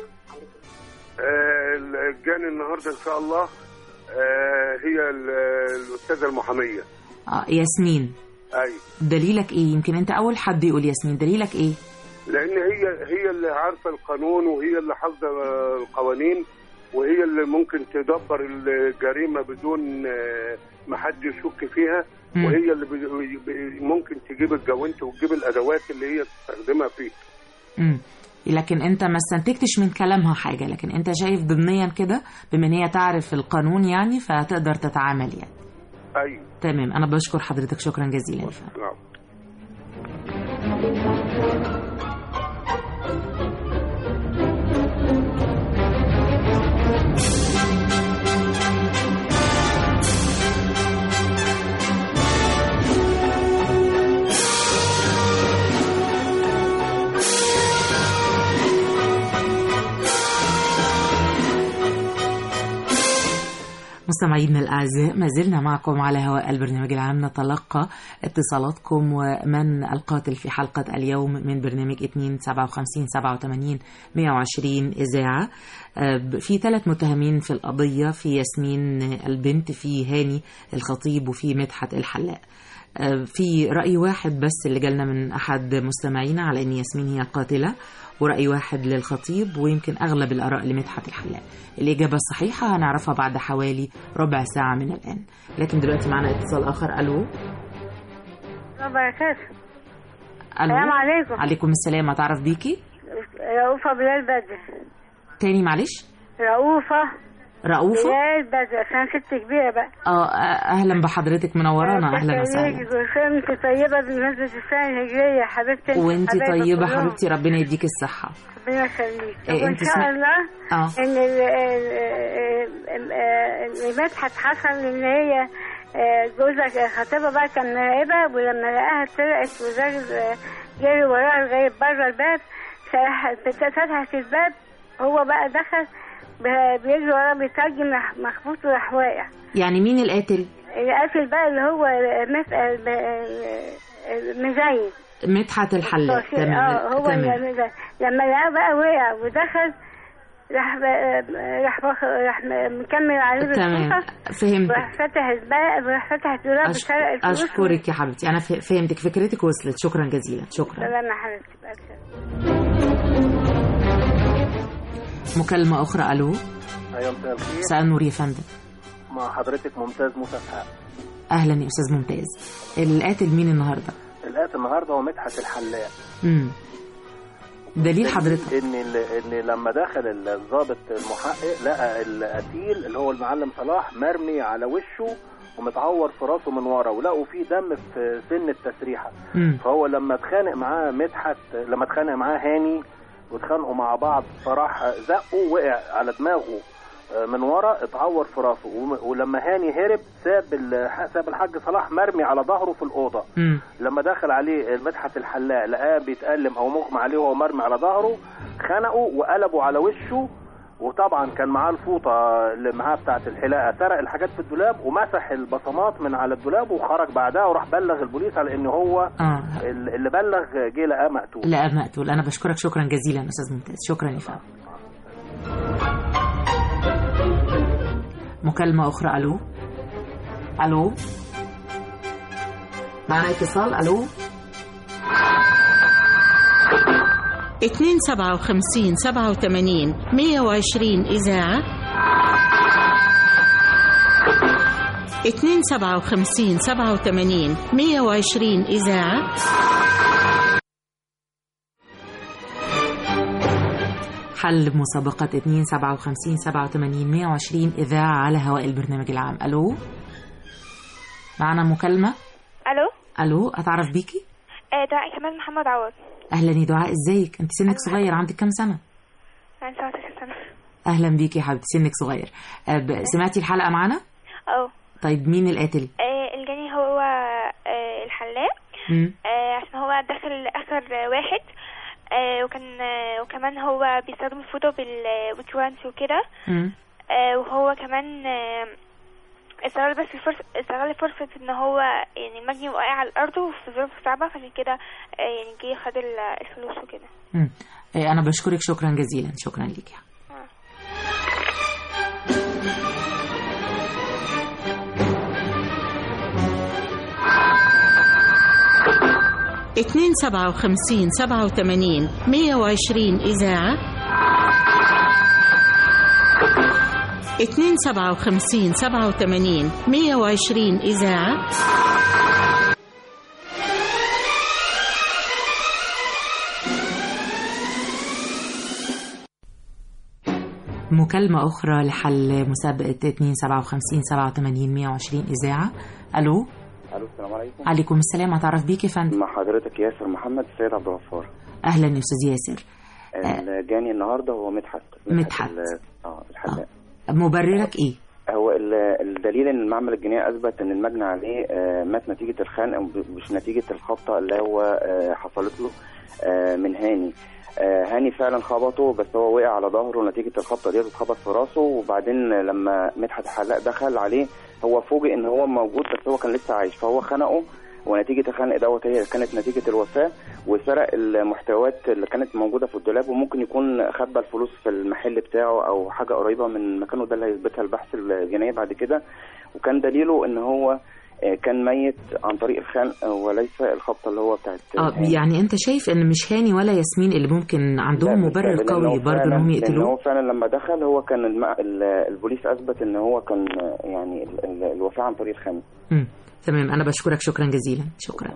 آه، الجاني النهارده ان شاء الله آه، هي ال- الاستاذه المحاميه آه ياسمين اي دليلك إيه يمكن أنت أول حد يقول ياسمين دليلك إيه لان هي هي اللي عارفه القانون وهي اللي حافظه آه، القوانين وهي اللي ممكن تدبر الجريمه بدون آه، ما حد يشك فيها مم. وهي اللي بي- بي- ممكن تجيب الجوانت وتجيب الادوات اللي هي تستخدمها فيه مم. لكن انت ما استنتجتش من كلامها حاجة لكن انت شايف ضمنيا كده بما ان هي تعرف القانون يعني فتقدر تتعامل يعني ايوه تمام انا بشكر حضرتك شكرا جزيلا يا فندم. نعم مستمعينا الأعزاء ما زلنا معكم على هواء البرنامج العام نتلقى اتصالاتكم ومن القاتل في حلقة اليوم من برنامج 2 57 87 120 إذاعة آه، في ثلاث متهمين في القضية في ياسمين البنت في هاني الخطيب وفي مدحت الحلاق آه، في رأي واحد بس اللي جالنا من أحد مستمعينا على أن ياسمين هي القاتلة ورأي واحد للخطيب ويمكن أغلب الآراء لمدحت الحلاق الإجابة الصحيحة هنعرفها بعد حوالي ربع ساعة من الآن لكن دلوقتي معنا اتصال آخر ألو وبركاته ألو السلام عليكم. عليكم السلام أتعرف بيكي رؤوفة بلال بدر تاني معلش رؤوفة رؤوفة بلال بدر عشان ست كبيرة بقى اه أهلا بحضرتك منورانا أهلا وسهلا وسلام انت طيبة بمناسبة السنة الهجرية يا حبيبتي انت وانت حبايبك طيبة كلهم. حبيبتي ربنا يديك الصحة ربنا يخليك إيه، وان انت شاء سمع- الله اه ان ال- ال- ال- ال- مدحت حصل ان هي آه، جوزك خطيبها بقى كان مراقبها ولما لقاها اتسرقت وزار آه، جري وراها لغايه بره الباب فتح- فتحت الباب هو بقى دخل ب- بيجري وراه بيترجم راح مخبوط وراح واقع يعني مين القاتل القاتل بقى اللي هو مس- مزين مدحت الحلاق اه تمام هو تمام اللي مزين. لما لقاه بقى وقع ودخل راح راح واخ- راح مكمل عليه تمام بالسلطة فهمتك وراح فتح الباب وراح فتح الدولاب أش- وسرق الفلوس أشكرك يا حبيبتي أنا ف- فهمتك فكرتك وصلت شكرا جزيلا شكرا سلام يا حبيبتي بألف سلامة. مكالمة أخرى ألو ايوه مساء الخير مساء النور يا فندم مع حضرتك ممتاز موسى اسحاق أهلا يا أستاذ ممتاز القاتل مين النهاردة الآت النهارده هو مدحت الحلاق امم دليل حضرتك ان ال- ان لما دخل الضابط المحقق لقى القتيل اللي هو المعلم صلاح مرمي على وشه ومتعور في راسه من ورا ولقوا فيه دم في سن التسريحه مم. فهو لما اتخانق معاه مدحت لما اتخانق معاه هاني واتخانقوا مع بعض فراح زقه وقع على دماغه آه، من ورا اتعور في راسه وم- ولما هاني هرب ساب ال- ساب الحاج صلاح مرمي على ظهره في الاوضه مم. لما دخل عليه مدحت الحلاق لقاه بيتألم او مغمى عليه وهو مرمي على ظهره خنقه وقلبوا على وشه وطبعا كان معاه الفوطه اللي معاه بتاعه الحلاقه سرق الحاجات في الدولاب ومسح البصمات من على الدولاب وخرج بعدها وراح بلغ البوليس على ان هو آه. ال- اللي بلغ جه لقاه مقتول لا مقتول أنا بشكرك شكرا جزيلا أستاذ ممتاز شكرا يا فندم مكالمة أخرى ألو ألو معنا اتصال ألو 257 87 120 إذاعة 257 87 120 إذاعة حل مسابقة 2 57 87 120 إذاعة على هواء البرنامج العام ألو معنا مكالمة الو ألو أتعرف بيكي آه دعاء كمال محمد عوض أهلا يا دعاء إزيك أنت سنك صغير عندك كام سنة انا 19 سنه أهلا بيكي يا حبيبتي سنك صغير أه، ب- سمعتي الحلقة معانا اه طيب مين القاتل آه، الجاني هو آه الحلاق مم. آه عشان هو دخل اخر واحد آه وكان آه وكمان هو بيستخدم الفوطه بالويكوانس وكده مم. آه وهو كمان آه استغل بس الفرصة استغل فرصة ان هو يعني المجني واقع على الارض وفي ظروف صعبة فعشان كده آه يعني جه خد ال- الفلوس وكده مم. أه، أنا بشكرك شكرا جزيلا شكرا ليك 257 87 120 إذاعة 257 87 120 إذاعة مكالمة أخرى لحل مسابقة 2 57 87 120 إذاعة ألو الو السلام عليكم عليكم السلام أتعرف بيك يا فندم مع حضرتك ياسر محمد السيد عبد الغفار أهلا يا أستاذ ياسر الجاني النهارده هو مدحت مدحت. ال- اه الحلاق مبررك إيه؟ هو ال- الدليل ان المعمل الجنائي اثبت ان المجني عليه آه، مات نتيجه الخنق مش نتيجه الخبطه اللي هو آه، حصلت له آه، من هاني آه، هاني فعلا خبطه بس هو وقع على ظهره نتيجه الخبطه ديت اتخبط في راسه وبعدين لما مدحت الحلاق دخل عليه هو فوجئ ان هو موجود بس هو كان لسه عايش فهو خنقه ونتيجه الخنق دوت هي كانت نتيجه الوفاه وسرق المحتويات اللي كانت موجوده في الدولاب وممكن يكون خبى الفلوس في المحل بتاعه او حاجه قريبه من مكانه ده اللي هيثبتها البحث الجنائي بعد كده وكان دليله ان هو آه، كان ميت عن طريق الخنق وليس الخبطه اللي هو بتاعت اه يعني انت شايف ان مش هاني ولا ياسمين اللي ممكن عندهم مبرر لأن هو قوي برضه فعلاً- انهم لأن يقتلوه هو فعلا لما دخل هو كان الم... ال- البوليس اثبت ان هو كان آه، يعني ال- ال- الوفاه عن طريق الخنق مم. تمام انا بشكرك شكرا جزيلا شكرا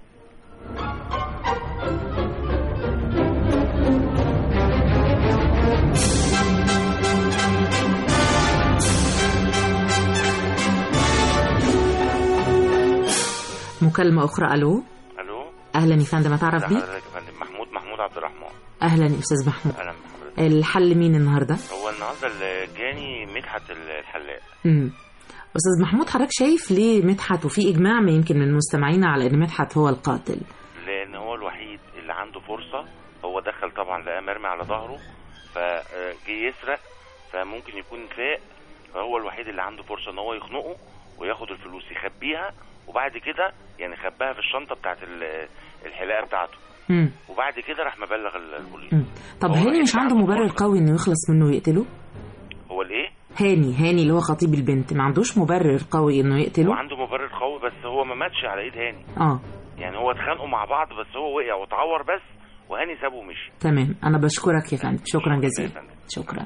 مكالمة أخرى ألو الو أهلا يا فندم أتعرف ده بيك حضرتك يا فندم محمود محمود عبد الرحمن أهلا يا أستاذ محمود اهلا بحضرتك الحل مين النهاردة هو النهارده اللي جاني مدحت الحلاق مم. أستاذ محمود حضرتك شايف ليه مدحت وفي إجماع ما يمكن من مستمعينا على إن مدحت هو القاتل لان هو الوحيد اللي عنده فرصه هو دخل طبعا لقى مرمي على ظهره فجه يسرق فممكن يكون فاق فهو الوحيد اللي عنده فرصه ان هو يخنقه وياخد الفلوس يخبيها وبعد كده يعني خباها في الشنطه بتاعت ال- الحلاقه بتاعته مم. وبعد كده راح مبلغ ال- البوليس مم. طب هاني مش عنده مبرر قوي إنه يخلص منه ويقتله هو الايه هاني هاني اللي هو خطيب البنت ما عندوش مبرر قوي إنه هو يقتله عنده مبرر قوي بس هو ما ماتش على ايد هاني آه يعني هو اتخانقوا مع بعض بس هو وقع واتعور بس وهاني سابه ومشي تمام أنا بشكرك يا فندم شكرا جزيلا شكرا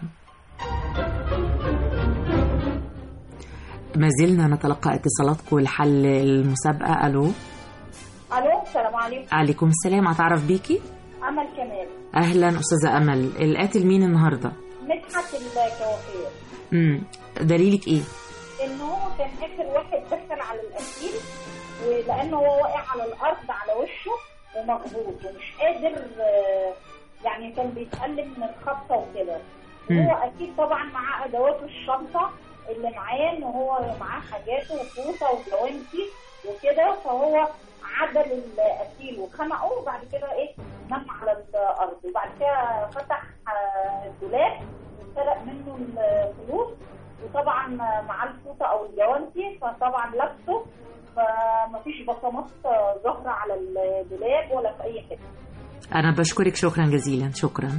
ما زلنا نتلقى اتصالاتكم لحل المسابقة ألو الو السلام عليكم عليكم السلام أتعرف بيكي امل كمال أهلا أستاذة أمل القاتل مين النهاردة مدحت الكوافير مم. دليلك إيه ان هو كان اخر واحد دخل على القتيل ولانه هو واقع على الارض على وشه ومخبوط ومش قادر آه، يعني كان بيتألم من الخبطه وكده مم. وهو اكيد طبعا معاه ادواته الشنطه اللي معاه ان هو معاه حاجاته وفوطه وجوانتي وكده فهو عدل القتيل وخنقه وبعد كده ايه نام على الارض وبعد كده فتح آه، الدولاب وسرق منه الفلوس وطبعا معاه الفوطه او الجوانتي فطبعا لابسه فمفيش بصمات آه، ظاهره على الدولاب ولا في اي حته أنا بشكرك شكرا جزيلا شكرا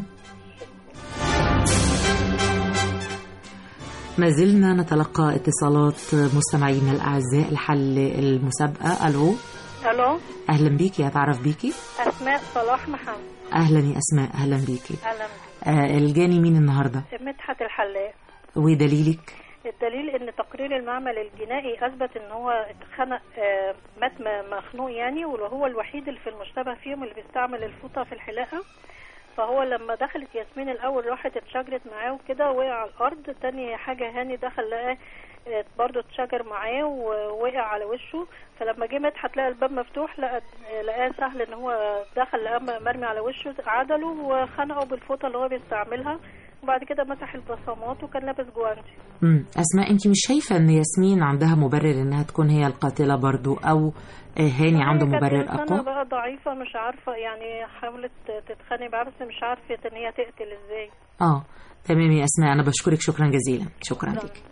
ما زلنا نتلقى اتصالات مستمعينا الأعزاء لحل المسابقة ألو الو أهلا بيكي أتعرف بيكي اسماء صلاح محمد أهلا يا أسماء أهلا بيكي اهلا آه الجاني مين النهاردة مدحت الحلاق ودليلك الدليل ان تقرير المعمل الجنائي اثبت ان هو اتخنق آه، مات م- مخنوق يعني وهو الوحيد اللي في المشتبه فيهم اللي بيستعمل الفوطه في الحلاقه فهو لما دخلت ياسمين الاول راحت اتشجرت معاه وكده وقع على الارض تاني حاجه هاني دخل لقاه آه، برضه اتشجر معاه ووقع على وشه فلما جه مدحت لقى الباب مفتوح لقى لقاه سهل ان هو دخل لقاه مرمي على وشه عدله وخنقه بالفوطه اللي هو بيستعملها وبعد كده مسح البصمات وكان لابس جوانتي مم. أسماء أنت مش شايفة أن ياسمين عندها مبرر أنها تكون هي القاتلة برضو أو آه، هاني عنده هي كانت مبرر إنسانة أقوى بقى ضعيفة مش عارفة يعني حاولت تتخانق معاه بس مش عارفة ان هي تقتل ازاي آه تمام يا أسماء أنا بشكرك شكرا جزيلا شكرا لك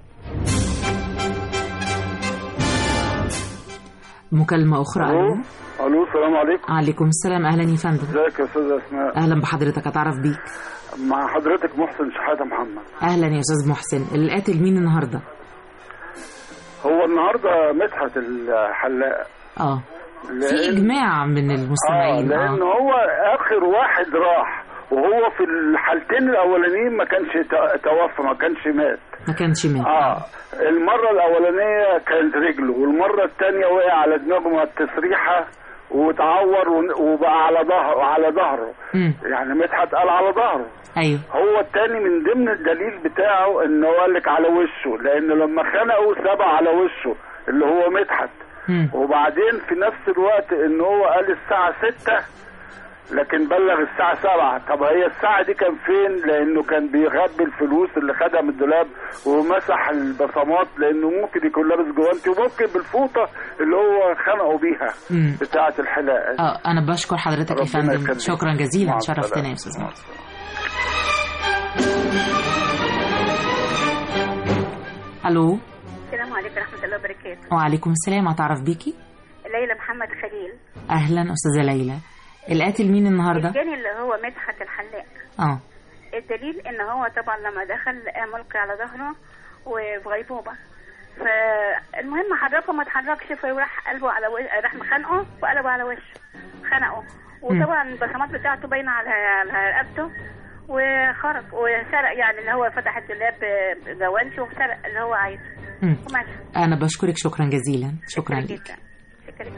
مكالمة أخرى ألو الو السلام عليكم عليكم السلام أهلا يا فندم ازيك يا استاذه اسماء أهلا بحضرتك أتعرف بيك مع حضرتك محسن شحاته محمد أهلا يا أستاذ محسن القاتل مين النهاردة هو النهارده مدحت الحلاق آه في لأن- إجماع من اه المستمعين لان آه. هو اخر واحد راح وهو في الحالتين الاولانيين ما كانش ت- توفى ما كانش مات ما كانش مات اه المره الاولانيه كانت رجله والمره الثانيه وقع على دماغه مع التسريحه وتعور ون- وبقى على ظهره على ظهره مم. يعني مدحت قال على ظهره أيوه هو التاني من ضمن الدليل بتاعه ان هو قال لك على وشه لان لما خنقه سبع على وشه اللي هو مدحت مم. وبعدين في نفس الوقت ان هو قال الساعة ستة لكن بلغ الساعة سبعة طب هي الساعة دي كان فين لأنه كان بيخبي الفلوس اللي خدها من الدولاب ومسح البصمات لأنه ممكن يكون لابس جوانتي وممكن بالفوطة اللي هو خنقوا بيها مم. بتاعة الحلاقة اه انا بشكر حضرتك يا ربنا فندم يخليك. شكرا جزيلا مع شرفتنا السلامة. يا استاذ مهدي الو السلام عليكم ورحمة الله وبركاته وعليكم السلام اتعرف بيكي ليلى محمد خليل اهلا استاذه ليلى القاتل مين النهارده الجاني اللي هو مدحت الحلاق اه الدليل ان هو طبعا لما دخل لقى ملقي على ظهره وفي غيبوبة فالمهم حركه ما اتحركش فراح قلبه على و... راح مخانقه وقلبه على وشه خنقه وطبعا البصمات بتاعته باينه على على رقبته وخرج وسرق يعني اللي هو فتح الدولاب بجوانتي وسرق اللي هو عايزه مم. وماشي انا بشكرك شكرا جزيلا شكرا لك جدا شكرا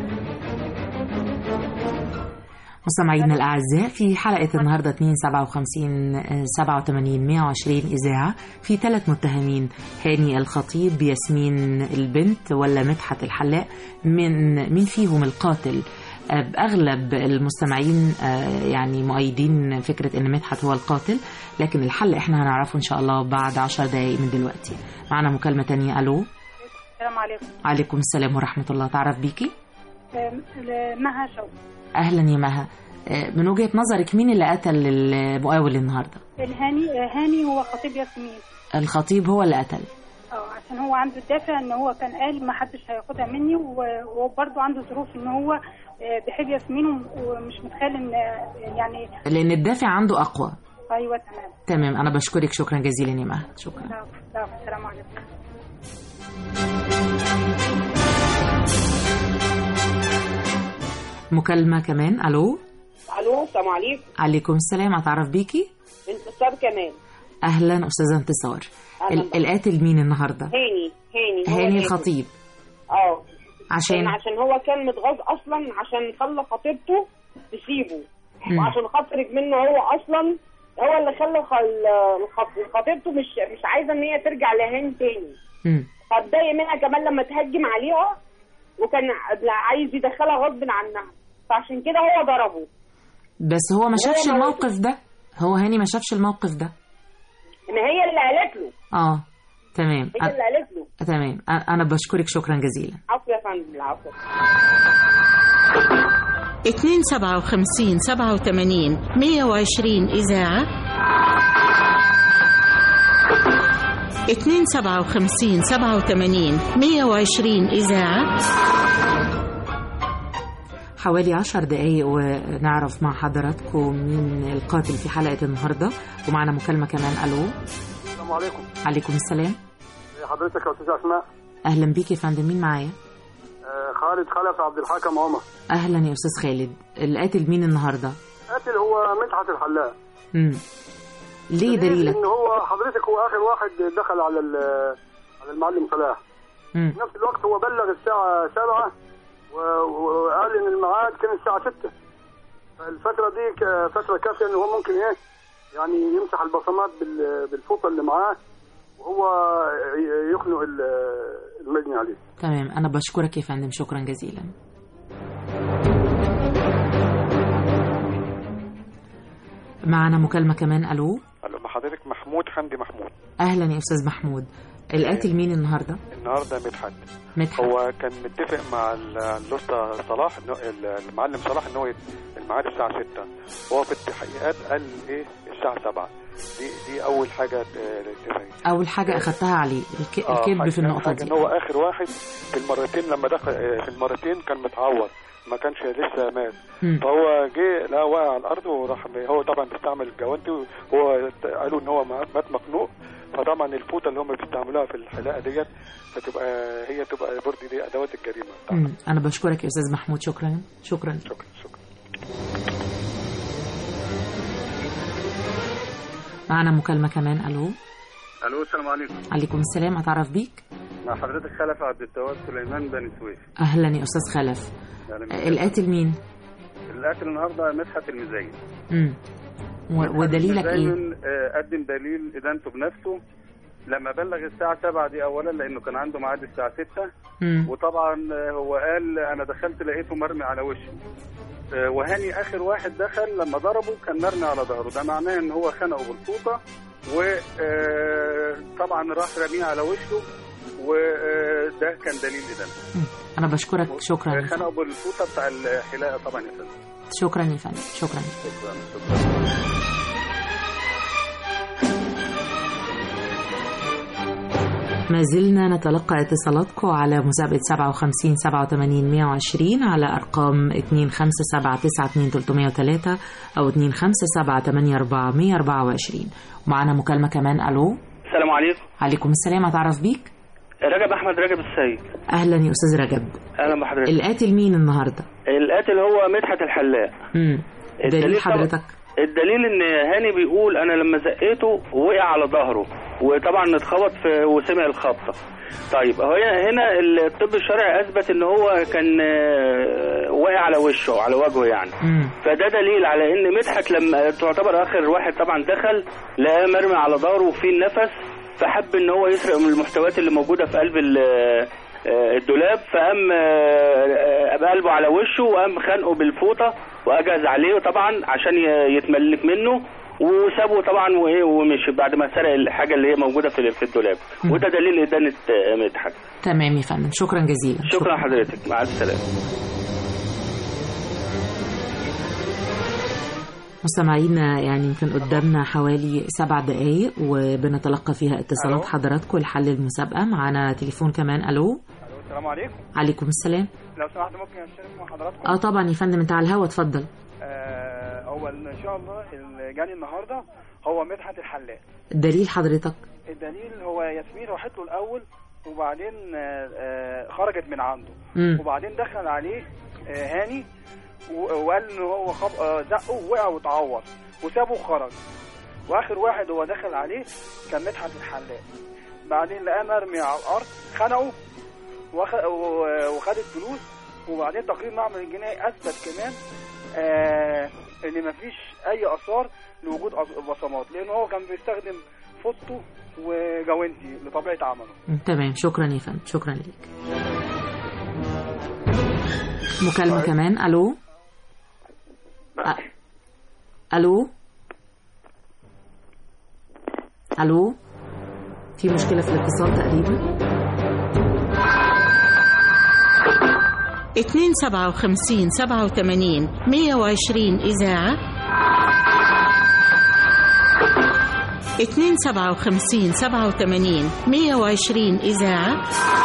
مستمعينا الأعزاء في حلقة النهاردة 2 57 87 120 إذاعة في ثلاث متهمين هاني الخطيب ياسمين البنت ولا مدحت الحلاق من مين فيهم القاتل آه، أغلب المستمعين آه، يعني مؤيدين فكرة أن مدحت هو القاتل لكن الحل إحنا هنعرفه إن شاء الله بعد عشر دقايق من دلوقتي معنا مكالمة تانية ألو السلام عليكم عليكم السلام ورحمة الله تعرف بيكي أم، مها شوقي أهلا يا مها آه، من وجهة نظرك مين اللي قتل المقاول النهاردة الهاني هاني هو خطيب ياسمين الخطيب هو اللي قتل اه عشان هو عنده الدافع ان هو كان قال ما حدش هياخدها مني و- وبرضه عنده ظروف ان هو آه، بيحب ياسمين وم- ومش متخيل ان آه، يعني لأن الدافع عنده أقوى ايوه تمام تمام أنا بشكرك شكرا جزيلا يا مها شكرا لا لا السلام عليكم مكالمة كمان ألو الو السلام عليكم عليكم السلام أتعرف بيكي انتصار كمان أهلا أستاذة انتصار أهلاً ال- القاتل مين النهاردة هاني هاني هو هاني القاتل. الخطيب اه عشان كان عشان هو كان متغاظ اصلا عشان خلى خطيبته تسيبه مم. وعشان خاطر منه هو اصلا هو اللي خلى خل... الخط- خطيبته مش مش عايزه ان هي ترجع لهاني تاني مم. فاتضايق منها كمان لما تهجم عليها وكان عايز يدخلها غصب عنها فعشان كده هو ضربه بس هو ما شافش هو ما- الموقف ده هو هاني ما شافش الموقف ده ان هي اللي قالت له اه تمام هي اللي قالت له أ- تمام أ- أنا بشكرك شكرا جزيلا عفو يا فندم العفو 257 87 120 إذاعة 257 87 120 إذاعة حوالي عشر دقايق ونعرف مع حضراتكم مين القاتل في حلقة النهاردة ومعنا مكالمة كمان ألو السلام عليكم عليكم السلام حضرتك يا استاذ اسماء أهلا بيك يا فندم مين معايا آه، خالد خلف عبد الحكم عمر أهلا يا أستاذ خالد القاتل مين النهاردة قاتل هو مدحت الحلاق مم. ليه دليلك ان هو حضرتك هو اخر واحد دخل على ال- على المعلم صلاح مم. في نفس الوقت هو بلغ الساعة 7 وقال ان الميعاد كان الساعة 6 فالفترة دي ك- فترة كافية ان هو ممكن ايه يعني يمسح البصمات بال- بالفوطة اللي معاه وهو ي- يخنق ال- المجني عليه تمام أنا بشكرك يا فندم شكرا جزيلا معنا مكالمة كمان ألو الو مع حضرتك محمود حمدي محمود أهلا يا أستاذ محمود القاتل مين النهاردة النهارده مدحت مدحت هو كان متفق مع ال- اللوستا صلاح إنه ال- المعلم صلاح ان هو يت- الميعاد الساعه 6 هو في التحقيقات قال ايه الساعه 7 دي دي اول حاجه اتفق أول حاجة أخدتها عليه الك... آه، الكذب حاجة- في النقطة حاجة دي ان هو اخر واحد في المرتين لما دخل آه، في المرتين كان متعور ما كانش لسه مات مم. فهو جه لا وقع على الارض وراح هو طبعا بيستعمل الجوانتي وهو قالوا ان هو مات مخنوق فطبعا الفوطه اللي هم بيستعملوها في الحلاقه ديت فتبقى هي تبقى برضه دي ادوات الجريمه مم. أنا بشكرك يا أستاذ محمود شكرا شكرا شكرا شكرا معنا مكالمة كمان ألو الو السلام عليكم عليكم السلام أتعرف بيك مع حضرتك خلف عبد التواب سليمان بني سويف أهلا يا أستاذ خلف أهلا بك. القاتل مين القاتل النهارده مدحت المزين مم. و... ودليلك إيه المزين، آه، قدم دليل ادانته بنفسه لما بلغ الساعة 7 دي أولا لأنه كان عنده ميعاد الساعة 6 مم. وطبعا آه، هو قال أنا دخلت لقيته مرمي على وشه آه، وهاني اخر واحد دخل لما ضربه كان مرمي على ظهره ده معناه ان هو خنقه بالفوطه وطبعا راح رميه على وشه وده كان دليل ادانه انا بشكرك شكرا يا فندم. خنقه بالفوطه بتاع الحلاقه طبعا يا فندم شكرا يا فندم شكرا شكرا شكرا ما زلنا نتلقى اتصالاتكم على مسابقة 57 87 120 على أرقام 2579203 أو 25784 124 ومعنا مكالمة كمان ألو السلام عليكم عليكم السلام أتعرف بيك رجب احمد رجب السيد أهلا يا أستاذ رجب اهلا بحضرتك القاتل مين النهاردة؟ القاتل هو مدحت الحلاق امم دليل الدليل طبعا- حضرتك الدليل ان هاني بيقول انا لما زقيته وقع على ظهره وطبعا اتخبط في وسمع الخبطه طيب هو هنا الطب الشرعي اثبت ان هو كان آه، واقع على وشه على وجهه يعني فده دليل على ان مدحت لما تعتبر اخر واحد طبعا دخل لقاه مرمي على ظهره وفيه النفس فحب ان هو يسرق من المحتويات اللي موجوده في قلب ال- آه، الدولاب فقام آه، آه، بقلبه على وشه وقام خانقه بالفوطه واجهز عليه طبعا عشان ي- يتملك منه وسابه طبعا وايه ومشي بعد ما سرق الحاجه اللي هي موجوده في في الدولاب وده دليل ادانه آه، مدحت تمام يا فندم شكرا جزيلا شكرا حضرتك مع السلامه مستمعينا يعني يمكن قدامنا حوالي سبع دقايق وبنتلقى فيها اتصالات حضراتكم لحل المسابقة معانا تليفون كمان ألو السلام عليكم عليكم السلام لو سمحت ممكن اشترك مع حضراتكم اه طبعا يا فندم انت على الهوا اتفضل آه هو ان شاء الله اللي جاني النهارده هو مدحت الحلاق دليل حضرتك الدليل هو ياسمين راحت له الاول وبعدين آه آه خرجت من عنده مم. وبعدين دخل عليه آه هاني و- وقال ان هو خب... آه زقه ووقع واتعور وسابه وخرج واخر واحد هو دخل عليه كان مدحت الحلاق بعدين لقاه مرمي على الارض خنقه وخ- و- وخد الفلوس وبعدين تقرير معمل الجنائي اثبت كمان آه ان مفيش اي اثار لوجود أص- بصمات لان هو كان بيستخدم فوطه وجوانتي لطبيعه عمله مم، تمام شكرا يا فندم شكرا ليك مكالمة كمان ألو أ- ألو ألو في مشكلة في الاتصال تقريبا اتنين سبعة وخمسين سبعة وثمانين مية وعشرين إذاعة اتنين سبعة وخمسين سبعة وثمانين مية وعشرين إذاعة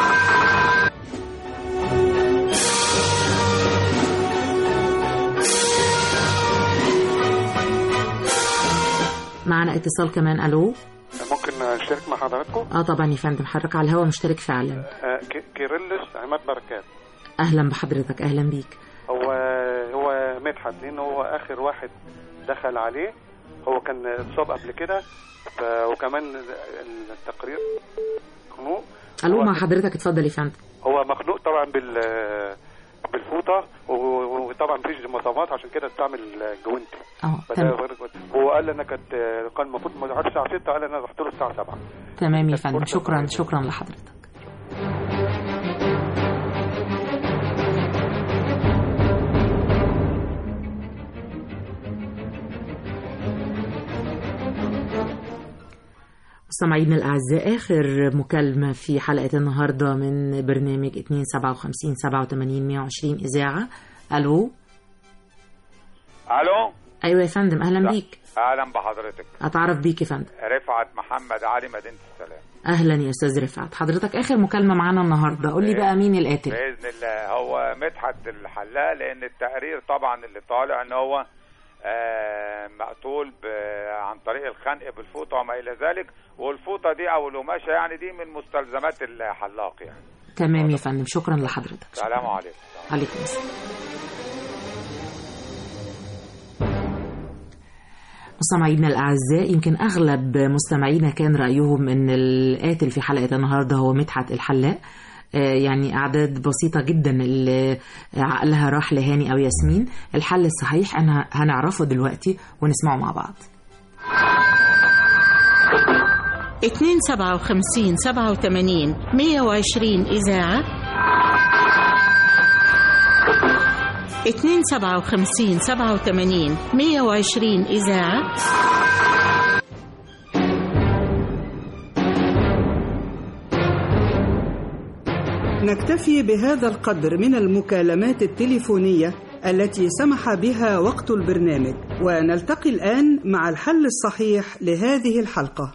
معنا اتصال كمان ألو ممكن اشترك مع حضراتكم اه طبعا يا فندم حضرتك على الهوا مشترك فعلا آه، ك- كيرلس عماد بركات أهلا بحضرتك أهلا بيك هو هو مدحت لان هو اخر واحد دخل عليه هو كان اتصاب قبل كده ف- وكمان التقرير مخنوق ألو هو- مع حضرتك اتفضل يا فندم هو مخنوق طبعا بال بالفوطه و- وطبعا مفيش مصابات عشان كده استعمل جوينتي اه فده تمام برضه- هو قال انا كانت كان المفروض ما يقعدش الساعه 6 قال انا رحت له الساعه 7 تمام يا فندم شكرا شكرا لحضرتك مستمعينا الأعزاء آخر مكالمة في حلقة النهاردة من برنامج 257 87 120 إذاعة ألو الو أيوة يا فندم أهلا بيك اهلا بحضرتك أتعرف بيك يا فندم رفعت محمد علي مدينه السلام أهلا يا أستاذ رفعت حضرتك آخر مكالمة معانا النهاردة قول لي بقى مين القاتل باذن الله هو مدحت الحلاق لان التقرير طبعا اللي طالع ان هو آه، مقتول ب- عن طريق الخنق بالفوطه وما الى ذلك والفوطه دي او القماشه يعني دي من مستلزمات الحلاق يعني تمام يا فندم شكرا لحضرتك سلام عليكم عليكم السلام مستمعينا الأعزاء يمكن أغلب مستمعينا كان رأيهم أن القاتل في حلقة النهاردة هو مدحت الحلاق آه، يعني أعداد بسيطة جدا اللي عقلها راح لهاني أو ياسمين الحل الصحيح أنا هنعرفه دلوقتي ونسمعه مع بعض اتنين سبعة وخمسين سبعة وثمانين مية وعشرين إذاعة 257 87 120 إذاعة نكتفي بهذا القدر من المكالمات التليفونية التي سمح بها وقت البرنامج ونلتقي الآن مع الحل الصحيح لهذه الحلقة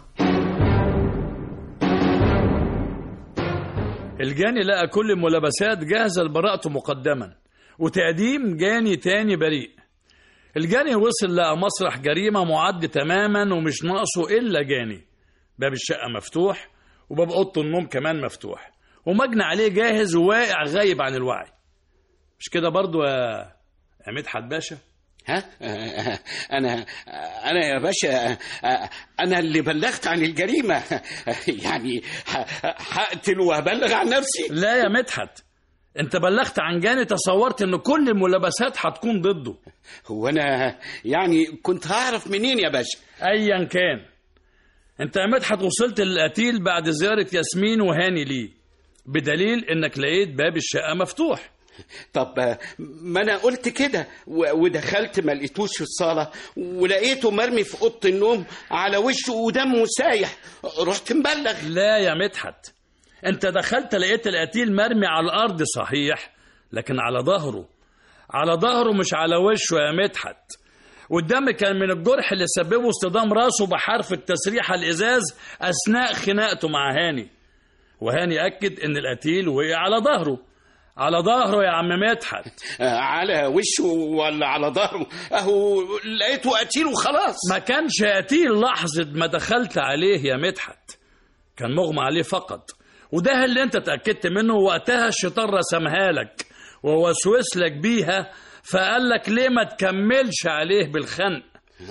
الجاني لقى كل الملابسات جاهزة لبراءته مقدما وتقديم جاني تاني بريء الجاني وصل لقى مسرح جريمة معد تماما ومش ناقصه إلا جاني باب الشقة مفتوح وباب أوضة النوم كمان مفتوح ومجني عليه جاهز وواقع غايب عن الوعي مش كده برضو يا يا مدحت باشا ها انا انا يا باشا انا اللي بلغت عن الجريمه يعني هقتل وهبلغ عن نفسي لا يا مدحت انت بلغت عن جاني تصورت ان كل الملابسات هتكون ضده هو انا يعني كنت هعرف منين يا باشا ايا كان انت يا مدحت وصلت للقتيل بعد زياره ياسمين وهاني ليه بدليل انك لقيت باب الشقه مفتوح طب ما انا قلت كده و- ودخلت ما لقيتوش في الصاله ولقيته مرمي في اوضه النوم على وشه ودمه سايح رحت مبلغ لا يا مدحت انت دخلت لقيت القتيل مرمي على الارض صحيح لكن على ظهره على ظهره مش على وشه يا مدحت والدم كان من الجرح اللي سببه اصطدام راسه بحرف التسريحه الازاز اثناء خناقته مع هاني وهاني اكد ان القتيل وقع على ظهره على ظهره يا عم مدحت على وشه ولا على ظهره اهو لقيته قتيل وخلاص ما كانش قتيل لحظة ما دخلت عليه يا مدحت كان مغمى عليه فقط وده اللي انت اتأكدت منه وقتها الشيطان رسمها لك ووسوس لك بيها فقال لك ليه ما تكملش عليه بالخنق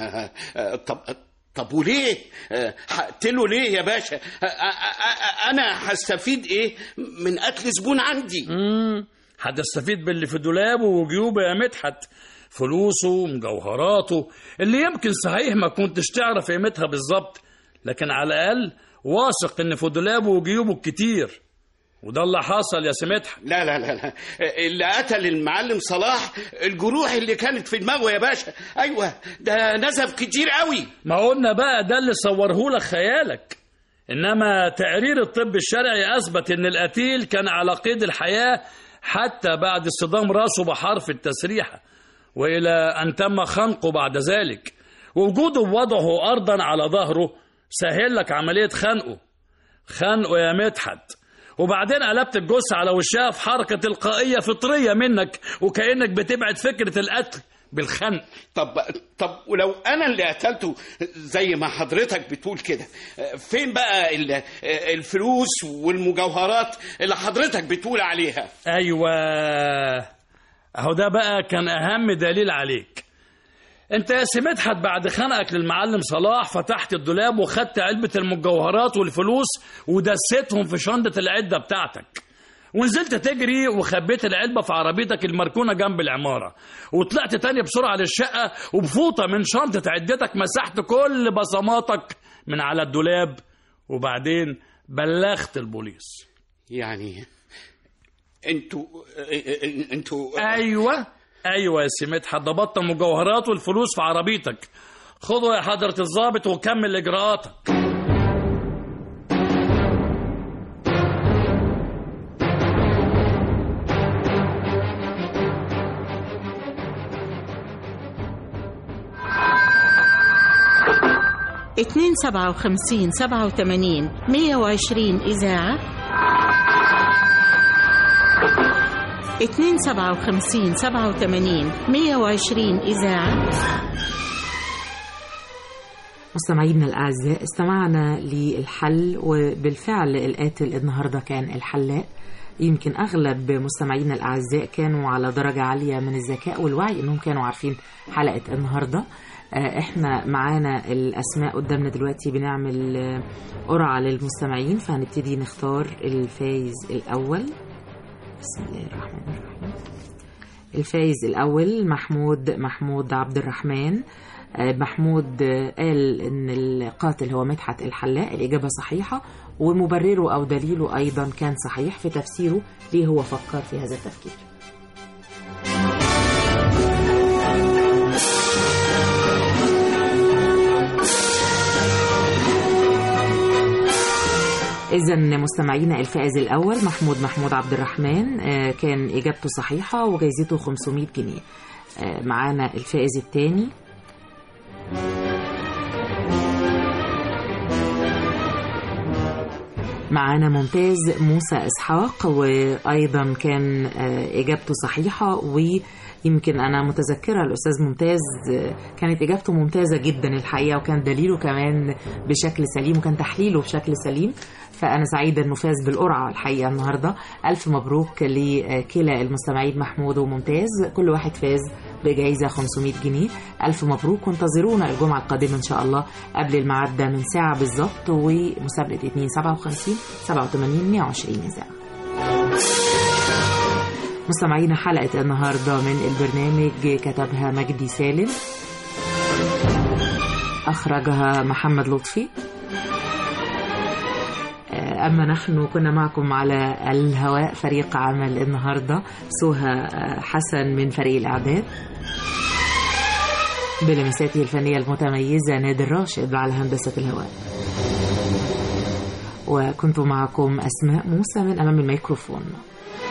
طب طب وليه هقتله ليه يا باشا انا هستفيد ايه من قتل زبون عندي امم هتستفيد باللي في دولابه وجيوبه يا مدحت فلوسه ومجوهراته اللي يمكن صحيح ما كنتش تعرف قيمتها بالظبط لكن على الاقل واثق ان في دولابه وجيوبه كتير وده اللي حصل يا سمدحت لا لا لا لا اللي قتل المعلم صلاح الجروح اللي كانت في دماغه يا باشا ايوه ده نزف كتير قوي ما قلنا بقى ده اللي صوره لك خيالك انما تقرير الطب الشرعي اثبت ان القتيل كان على قيد الحياه حتى بعد اصطدام راسه بحرف التسريحه والى ان تم خنقه بعد ذلك ووجوده ووضعه ارضا على ظهره سهل لك عمليه خنقه خنقه يا مدحت وبعدين قلبت الجثة على وشها في حركة تلقائية فطرية منك وكأنك بتبعد فكرة القتل بالخنق طب طب ولو انا اللي قتلته زي ما حضرتك بتقول كده فين بقى ال- الفلوس والمجوهرات اللي حضرتك بتقول عليها ايوه اهو ده بقى كان اهم دليل عليك انت يا سي مدحت بعد خنقك للمعلم صلاح فتحت الدولاب وخدت علبة المجوهرات والفلوس ودستهم في شنطة العدة بتاعتك ونزلت تجري وخبيت العلبة في عربيتك المركونة جنب العمارة وطلعت تاني بسرعة للشقة وبفوطة من شنطة عدتك مسحت كل بصماتك من على الدولاب وبعدين بلغت البوليس يعني انتوا انتوا ايوه ايوه يا سي مدحت ضبطت المجوهرات والفلوس في عربيتك خده يا حضرة الضابط وكمل اجراءاتك اتنين سبعة وخمسين سبعة وثمانين مية وعشرين إذاعة اتنين سبعة وخمسين سبعة وثمانين مية وعشرين إذاعة مستمعينا الأعزاء استمعنا للحل وبالفعل القاتل النهاردة كان الحلاق يمكن أغلب مستمعينا الأعزاء كانوا على درجة عالية من الذكاء والوعي إنهم كانوا عارفين حلقة النهاردة آه، احنا معانا الأسماء قدامنا دلوقتي بنعمل آه، قرعة للمستمعين فهنبتدي نختار الفايز الأول بسم الله الرحمن الرحيم الفايز الأول محمود محمود عبد الرحمن آه، محمود آه، قال ان القاتل هو مدحت الحلاق الاجابه صحيحه ومبرره او دليله ايضا كان صحيح في تفسيره ليه هو فكر في هذا التفكير إذا مستمعينا الفائز الأول محمود محمود عبد الرحمن آه، كان إجابته صحيحة وجايزته 500 جنيه آه، معانا الفائز الثاني معانا ممتاز موسى إسحاق وأيضا كان آه، إجابته صحيحة ويمكن أنا متذكرة الأستاذ ممتاز آه، كانت إجابته ممتازة جدا الحقيقة وكان دليله كمان بشكل سليم وكان تحليله بشكل سليم فأنا سعيدة أنه فاز بالقرعة الحقيقة النهاردة ألف مبروك لكلا المستمعين محمود وممتاز كل واحد فاز بجائزة 500 جنيه ألف مبروك وانتظرونا الجمعة القادمة إن شاء الله قبل الميعاد ده من ساعة بالظبط ومسابقة 2 57 87 120 إذاعة مستمعينا حلقة النهاردة من البرنامج كتبها مجدي سالم أخرجها محمد لطفي أما نحن كنا معكم على الهواء فريق عمل النهاردة سوها حسن من فريق الإعداد بلمساته الفنية المتميزة نادر راشد على هندسة الهواء وكنت معكم أسماء موسى من أمام الميكروفون